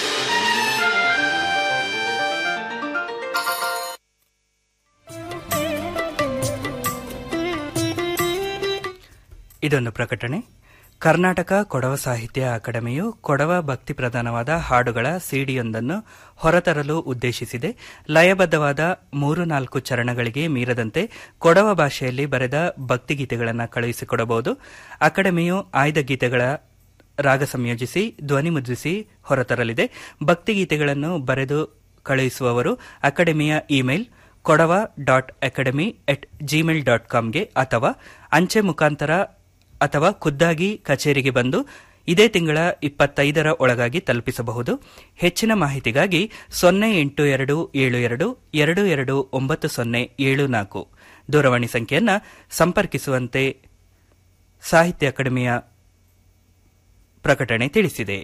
ಇದೊಂದು ಪ್ರಕಟಣೆ ಕರ್ನಾಟಕ ಕೊಡವ ಸಾಹಿತ್ಯ ಅಕಾಡೆಮಿಯು ಕೊಡವ ಭಕ್ತಿ ಪ್ರಧಾನವಾದ ಹಾಡುಗಳ ಸಿಡಿಯೊಂದನ್ನು ಹೊರತರಲು ಉದ್ದೇಶಿಸಿದೆ ಲಯಬದ್ಧವಾದ ಮೂರು ನಾಲ್ಕು ಚರಣಗಳಿಗೆ ಮೀರದಂತೆ ಕೊಡವ ಭಾಷೆಯಲ್ಲಿ ಬರೆದ ಭಕ್ತಿಗೀತೆಗಳನ್ನು ಕಳುಹಿಸಿಕೊಡಬಹುದು ಅಕಾಡೆಮಿಯು ಆಯ್ದ ಗೀತೆಗಳ ರಾಗ ಸಂಯೋಜಿಸಿ ಧ್ವನಿ ಮುದ್ರಿಸಿ ಹೊರತರಲಿದೆ ಭಕ್ತಿಗೀತೆಗಳನ್ನು ಬರೆದು ಕಳುಹಿಸುವವರು ಅಕಾಡೆಮಿಯ email Kodava dot academy at Gmail dot ಕಾಮ್ಗೆ ಅಥವಾ ಅಂಚೆ ಮುಖಾಂತರ ಅಥವಾ ಖುದ್ದಾಗಿ ಕಚೇರಿಗೆ ಬಂದು ಇದೇ ತಿಂಗಳ ಇಪ್ಪತ್ತೈದರ ಒಳಗಾಗಿ ತಲುಪಿಸಬಹುದು ಹೆಚ್ಚಿನ ಮಾಹಿತಿಗಾಗಿ ಸೊನ್ನೆ ಎಂಟು ಎರಡು ಏಳು ಎರಡು ಎರಡು ಎರಡು ಒಂಬತ್ತು ಸೊನ್ನೆ ಏಳು ನಾಲ್ಕು ದೂರವಾಣಿ ಸಂಖ್ಯೆಯನ್ನ ಸಂಪರ್ಕಿಸುವಂತೆ ಸಾಹಿತ್ಯ ಅಕಾಡೆಮಿಯ ಪ್ರಕಟಣೆ ತಿಳಿಸಿದೆ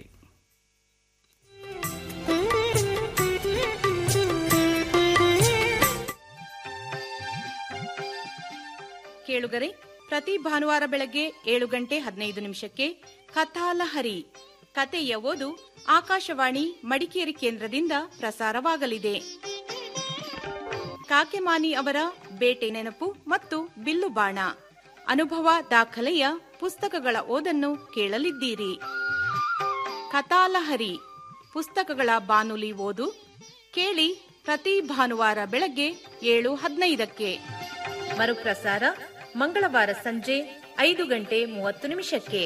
ಕೇಳುಗರೆ ಪ್ರತಿ ಭಾನುವಾರ ಬೆಳಗ್ಗೆ ಏಳು ಗಂಟೆ ಹದಿನೈದು ನಿಮಿಷಕ್ಕೆ ಕಥಾಲಹರಿ ಕತೆಯ ಓದು ಆಕಾಶವಾಣಿ ಮಡಿಕೇರಿ ಕೇಂದ್ರದಿಂದ ಪ್ರಸಾರವಾಗಲಿದೆ ಕಾಕೆಮಾನಿ ಅವರ ಬೇಟೆ ನೆನಪು ಮತ್ತು ಬಿಲ್ಲು ಬಾಣ ಅನುಭವ ದಾಖಲೆಯ ಪುಸ್ತಕಗಳ ಓದನ್ನು ಕೇಳಲಿದ್ದೀರಿ ಕಥಾಲಹರಿ ಪುಸ್ತಕಗಳ ಬಾನುಲಿ ಓದು ಕೇಳಿ ಪ್ರತಿ ಭಾನುವಾರ ಬೆಳಗ್ಗೆ ಏಳು ಹದಿನೈದಕ್ಕೆ ಮರುಪ್ರಸಾರ ಮಂಗಳವಾರ ಸಂಜೆ ಐದು ಗಂಟೆ ಮೂವತ್ತು ನಿಮಿಷಕ್ಕೆ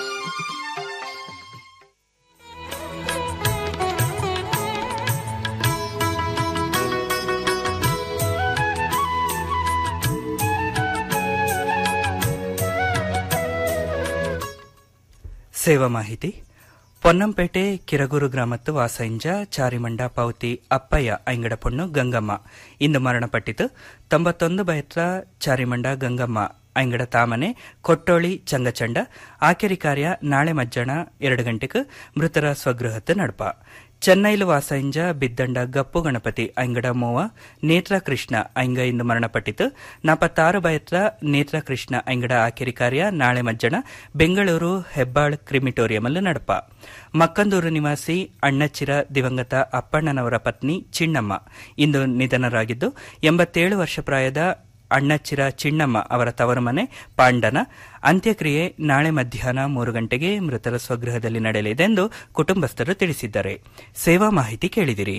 ಸೇವಾ ಮಾಹಿತಿ ಪೊನ್ನಂಪೇಟೆ ಕಿರಗೂರು ಗ್ರಾಮತ್ತು ವಾಸಂಜ ಚಾರಿಮಂಡ ಪೌತಿ ಅಪ್ಪಯ್ಯ ಐಂಗಡ ಪೊಣ್ಣು ಗಂಗಮ್ಮ ಇಂದು ಮರಣಪಟ್ಟಿತು ತೊಂಬತ್ತೊಂದು ಬಯತ್ರ ಚಾರಿಮಂಡ ಗಂಗಮ್ಮ ಐಂಗಡ ತಾಮನೆ ಕೊಟ್ಟೋಳಿ ಚಂಗಚಂಡ ಆಕೆರಿ ಕಾರ್ಯ ನಾಳೆ ಮಧ್ಯಾಹ್ನ ಎರಡು ಗಂಟೆಗೆ ಮೃತರ ಸ್ವಗೃಹತ್ತು ನಡಪ ಚೆನ್ನೈಲು ವಾಸಂಜ ಬಿದ್ದಂಡ ಗಪ್ಪು ಗಣಪತಿ ಐಂಗಡ ಮೋವ ನೇತ್ರ ಕೃಷ್ಣ ಐಂಗ ಇಂದು ಮರಣಪಟ್ಟಿತು ನಾಪತ್ತಾರು ಬಯತ್ರ ನೇತ್ರ ಕೃಷ್ಣ ಐಂಗಡ ಆಕೆರಿ ಕಾರ್ಯ ನಾಳೆ ಮಧ್ಯಾಹ್ನ ಬೆಂಗಳೂರು ಹೆಬ್ಬಾಳ್ ಕ್ರಿಮಿಟೋರಿಯಂಲ್ಲಿ ನಡಪ ಮಕ್ಕಂದೂರು ನಿವಾಸಿ ಅಣ್ಣಚ್ಚಿರ ದಿವಂಗತ ಅಪ್ಪಣ್ಣನವರ ಪತ್ನಿ ಚಿಣ್ಣಮ್ಮ ಇಂದು ನಿಧನರಾಗಿದ್ದು ಎಂಬತ್ತೇಳು ವರ್ಷ ಪ್ರಾಯದ ಅಣ್ಣಚ್ಚಿರ ಚಿಣ್ಣಮ್ಮ ಅವರ ತವರು ಮನೆ ಪಾಂಡನ ಅಂತ್ಯಕ್ರಿಯೆ ನಾಳೆ ಮಧ್ಯಾಹ್ನ ಮೂರು ಗಂಟೆಗೆ ಮೃತರ ಸ್ವಗೃಹದಲ್ಲಿ ನಡೆಯಲಿದೆ ಎಂದು ಕುಟುಂಬಸ್ಥರು ತಿಳಿಸಿದ್ದಾರೆ ಸೇವಾ ಮಾಹಿತಿ ಕೇಳಿದಿರಿ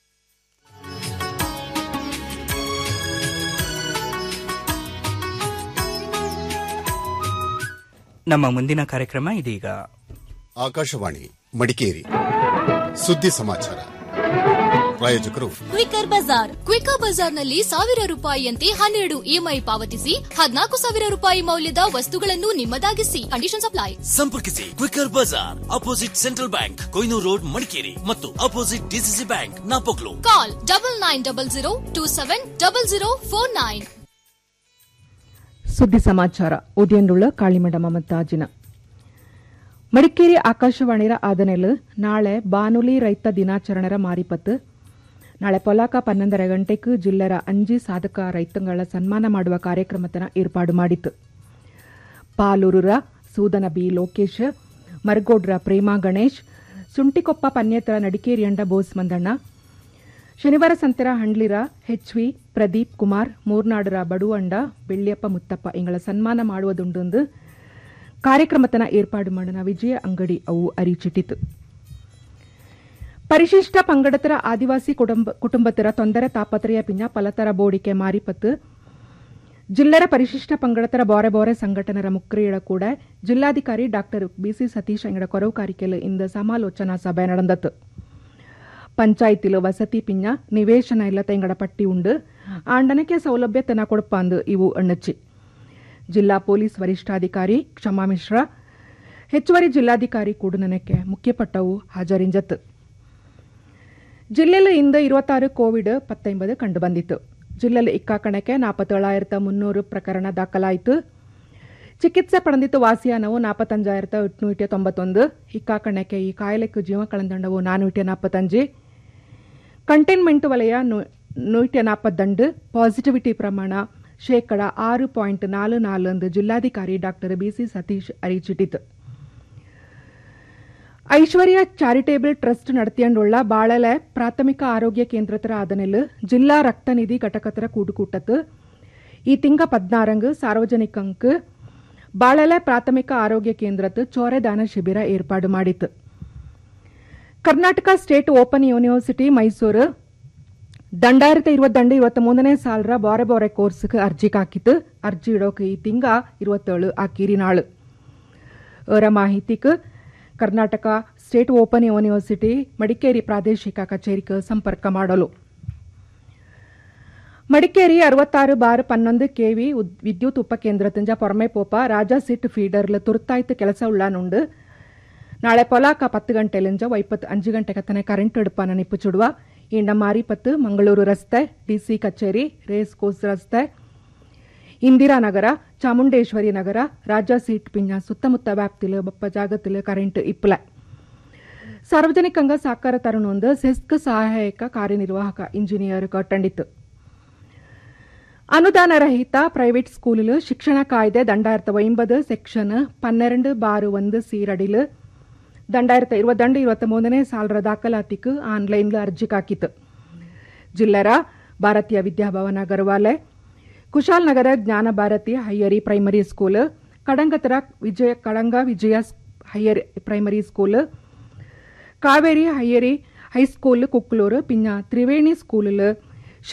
ನಮ್ಮ ಮುಂದಿನ ಕಾರ್ಯಕ್ರಮ ಇದೀಗ ಆಕಾಶವಾಣಿ ಮಡಿಕೇರಿ ಸುದ್ದಿ ಸಮಾಚಾರ ಪ್ರಾಯೋಜಕರು ಕ್ವಿಕರ್ ಬಜಾರ್ ಕ್ವಿಕರ್ ಬಜಾರ್ನಲ್ಲಿ ಸಾವಿರ ರೂಪಾಯಿಯಂತೆ ಹನ್ನೆರಡು ಇಎಂಐ ಪಾವತಿಸಿ ಹದಿನಾಲ್ಕು ಸಾವಿರ ರೂಪಾಯಿ ಮೌಲ್ಯದ ವಸ್ತುಗಳನ್ನು ನಿಮ್ಮದಾಗಿಸಿ ಕಂಡೀಷನ್ ಅಪ್ಲೈ ಸಂಪರ್ಕಿಸಿ Quicker Bazaar opposite central bank Kohinoor road Madikeri ಮತ್ತು opposite DCC bank Napoklu call double nine double zero two seven double zero four nine ಸುದ್ದಿ ಸಮಾಚಾರ ಉದಯಂಡುಳ್ಳ ಕಾಳಿಮಂಡ ಮಮತಾಜಿನ ಮಡಿಕೇರಿ ಆಕಾಶವಾಣಿರ ಆದನೆಲ್ ನಾಳೆ ಬಾನುಲಿ ರೈತ ದಿನಾಚರಣೆರ ಮಾರಿಪತ್ತು ನಾಳೆ ಪೊಲಾಕ ಪನ್ನೊಂದರ ಗಂಟೆಗೆ ಜಿಲ್ಲೆರ ಅಂಜಿ ಸಾಧಕ ರೈತಂಗಳ ಸನ್ಮಾನ ಮಾಡುವ ಕಾರ್ಯಕ್ರಮತನ ಏರ್ಪಾಡು ಮಾಡಿತ್ತು ಪಾಲೂರುರ ಸೂದನ ಬಿ ಲೋಕೇಶ್ ಮರಗೋಡ್ರ ಪ್ರೇಮಾ ಗಣೇಶ್ ಸುಂಟಿಕೊಪ್ಪ ಪನ್ನೇತರ ನಡಿಕೇರಿಯಂಡ ಬೋಸ್ ಮಂದಣ್ಣ ಶನಿವಾರ ಸಂತೆರ ಹಂಡ್ಲಿರ ಹೆಚ್ವಿ ಪ್ರದೀಪ್ ಕುಮಾರ್ ಮೂರ್ನಾಡರ ಬಡುವಂಡ ಬೆಳ್ಳಿಯಪ್ಪ ಮುತ್ತಪ್ಪ ಇಂಗಳ ಸನ್ಮಾನ ಮಾಡುವುದುಂಡು ಕಾರ್ಯಕ್ರಮತನ ಏರ್ಪಾಡು ಮಾಡಿನ ವಿಜಯ ಅಂಗಡಿ ಅವು ಅರಿಚಿಟ್ಟಿತು ಪರಿಶಿಷ್ಟ ಪಂಗಡತರ ಆದಿವಾಸಿ ಕುಟುಂಬ ಕುಟುಂಬತರ ತೊಂದರೆ ತಾಪತ್ರಯ ಪಿಂಜ ಪಲತರ ಬೋಡಿಕೆ ಮಾರಿಪತ್ತು ಜಿಲ್ಲರ ಪರಿಶಿಷ್ಟ ಪಂಗಡತರ ಬಾರೆ ಬಾರೆ ಸಂಘಟನರ ಮುಕ್ರಿಯಡ ಕೂಡ ಜಿಲ್ಲಾಧಿಕಾರಿ ಡಾಕ್ಟರ್ ಬಿಸಿ ಸತೀಶ್ ಅಂಗಡ ಕೊರವುಕಾರಿಕೆಲು ಇಂದು ಸಮಾಲೋಚನಾ ಸಭೆ ನಡೆದತ್ತು ಪಂಚಾಯತಿಲು ವಸತಿ ಪಿಂಜ ನಿವೇಶನ ಇಲ್ಲ ತೆಂಗಡ ಪಟ್ಟಿ ಉಂಡು ಆಂಡನಕ್ಕೆ ಸೌಲಭ್ಯ ತೆನ ಕೊಡಪಾಂದು ಇವು ಅಣ್ಣಚ್ಚಿ ಜಿಲ್ಲಾ ಪೊಲೀಸ್ ವರಿಷ್ಠಾಧಿಕಾರಿ ಕ್ಷಮಾ ಮಿಶ್ರಾ ಹೆಚ್ಚುವರಿ ಜಿಲ್ಲಾಧಿಕಾರಿ ಕೂಡುನನಕ್ಕೆ ಮುಖ್ಯಪಟ್ಟವು ಹಾಜರಿಂಜತ್ತು ಜಿಲ್ಲೆಯಲ್ಲಿ ಇಂದು ഇരുപത്താറ് ಕೋವಿಡ್ ಪತ್ತೊಂಬದು ಕಂಡುಬಂದಿತ್ತು ಜಿಲ್ಲೆಯಲ್ಲಿ ಇಕ್ಕಾಕಣಕ್ಕೆ ನಾಪತ್ತೇಳಾಯಿರತ್ತ ಮುನ್ನೂರು ಪ್ರಕರಣ ದಾಖಲಾಯಿತು ಚಿಕಿತ್ಸೆ ಪಡೆದಿತ್ತು ವಾಸಿಯಾನವು ನಾಪತ್ತಂಜಾಯಿರತ್ತ ಎಟ್ನೂറ്റി ತೊಂಬತ್ತೊಂದು ಇಕ್ಕಾಕಣಕ್ಕೆ ಈ ಕಾಯಿಲೆக்கு ಜೀವ ಕಳೆದಂಡವು ನಾನೂറ്റി ನಾற்பತ್ತಂಜು ಕಂಟೈನ್ಮೆಂಟ್ ವಲಯ ನೂറ്റി ನಾற்பತ್ತಂಡು ಪಾಸಿಟಿವಿಟಿ ಪ್ರಮಾಣ ಶೇಕಡ ಆರು ಪಾಯಿಂಟ್ ನಾಲು ನಾಲು ಎಂದು ಜಿಲ್ಲಾಧಿಕಾರಿ ಡಾಕ್ಟರ್ ಬಿಸಿ ಸತೀಶ್ ಅರಿಚಿಟ್ಟಿತು ಐಶ್ವರ್ಯ ಚಾರಿಟೇಬಲ್ ಟ್ರಸ್ಟ್ നടത്തിയുള്ള ಬಾಳಲೆ ಪ್ರಾಥಮಿಕ ಆರೋಗ್ಯ ಕೇಂದ್ರತರ ಆದನೆಲ್ ಜಿಲ್ಲಾ ರಕ್ತನಿಧಿ ಘಟಕತರ ಕೂಡುಕೂಟತ್ತು ಈ ತಿಂಗ ಪದ್ನಾರಂಗ್ ಸಾರ್ವಜನಿಕಂಕ್ ಬಾಳಲೆ ಪ್ರಾಥಮಿಕ ಆರೋಗ್ಯ ಕೇಂದ್ರತ್ತು ಚೋರೆದಾನ ಶಿಬಿರ ಏರ್ಪಾಡು ಮಾಡಿತ್ತು Karnataka state open university Mysuru രണ്ടായിരത്തി ഇരുപത്തിരണ്ട് ഇരുപത്തി മൂന്നിനെ സാലറ ബോറെ ബോറെ കോഴ്സുക്ക് അർജിക്ക് അർജി ഇടോക്ക് ഈ തിങ്ക ഇരുപത്തേഴ് ആക്കിരി നാള് ഏറെ ಮಾಹಿತಿക്ക് Karnataka state open university Madikeri ಪ್ರಾದೇಶಿಕ ಕಚೇರಿಗೆ ಸಂಪರ್ಕ ಮಾಡಲು ಮಡಿಕೇರಿ ಅರವತ್ತಾರು ಬಾರ್ ಪನ್ನೊಂದು ಕೆವಿ ವಿದ್ಯುತ್ ಉಪಕೇಂದ್ರದಿಂದ ಪೊರಮೆ ಪೋಪ ರಾಜಾ ಸಿಟ್ ಫೀಡರ್ಲ ತುರ್ತಾಯ್ತು ಕೆಲಸ ಉಳ್ಳಾನುಂಡು ನಾಳೆ ಪೊಲಾಕ ಪತ್ತು ಗಂಟೆಲಿಂಜ ವೈಪತ್ತು ಅಂಜು ಗಂಟೆಗೆ ತನೆ ಕರೆಂಟ್ ಎಡುಪನ ನಿಪ್ಪುಚುಡುವ ಇಂಡ ಮಾರಿಪತ್ತು ಮಂಗಳೂರು ರಸ್ತೆ ಡಿಸಿ ಕಚೇರಿ ರೇಸ್ ಕೋರ್ಸ್ ರಸ್ತೆ ಇಂದಿರಾನಗರ ಚಾಮುಂಡೇಶ್ವರಿ ನಗರ ರಾಜಾ ಸೀಟ್ ಪಿಂಜ ಸುತ್ತಮುತ್ತ ವ್ಯಾಪ್ತಿಲು ಬಪ್ಪ ಜಾಗತಿಲು ಕರೆಂಟ್ ಇಪ್ಪಲ ಸಾರ್ವಜನಿಕಂಗ ಸಾಕಾರ ತರುಣೊಂದು ಸೆಸ್ಕ್ ಸಹಾಯಕ ಕಾರ್ಯನಿರ್ವಾಹಕ ಇಂಜಿನಿಯರ್ ಕಟ್ಟಂಡಿತ್ತು ಅನುದಾನ ರಹಿತ ಪ್ರೈವೇಟ್ ಸ್ಕೂಲಿಲು ಶಿಕ್ಷಣ ಕಾಯ್ದೆ ದಂಡಾಯಿರತ್ತ ಒಂಬದು ಸೆಕ್ಷನ್ ಪನ್ನೆರಡು ಬಾರು ಒಂದು ಸೀರಡಿಲು ದಂಡಾಯಿರತ್ತ ഇരുപത്തിരണ്ട് ഇരുപത്തി മൂന്നിനെ സാലറ ದಾಖಲಾತಿക്ക് ಆನ್ಲೈನ್ಲ ಅರ್ಜಿ ಹಾಕಿತು ಜಿಲ್ಲರ ಭಾರತೀಯ ವಿದ್ಯಾಭವನ ಗರ್ವಾಲೆ Kushalnagar Jnana Bharathi higher primary school ಕಡಂಗತರ Vijaya Kadanga Vijaya higher primary school Kaveri higher high school Kukluru ಪಿನ್ನ ತ್ರಿವೇಣಿ ಸ್ಕೂಲ್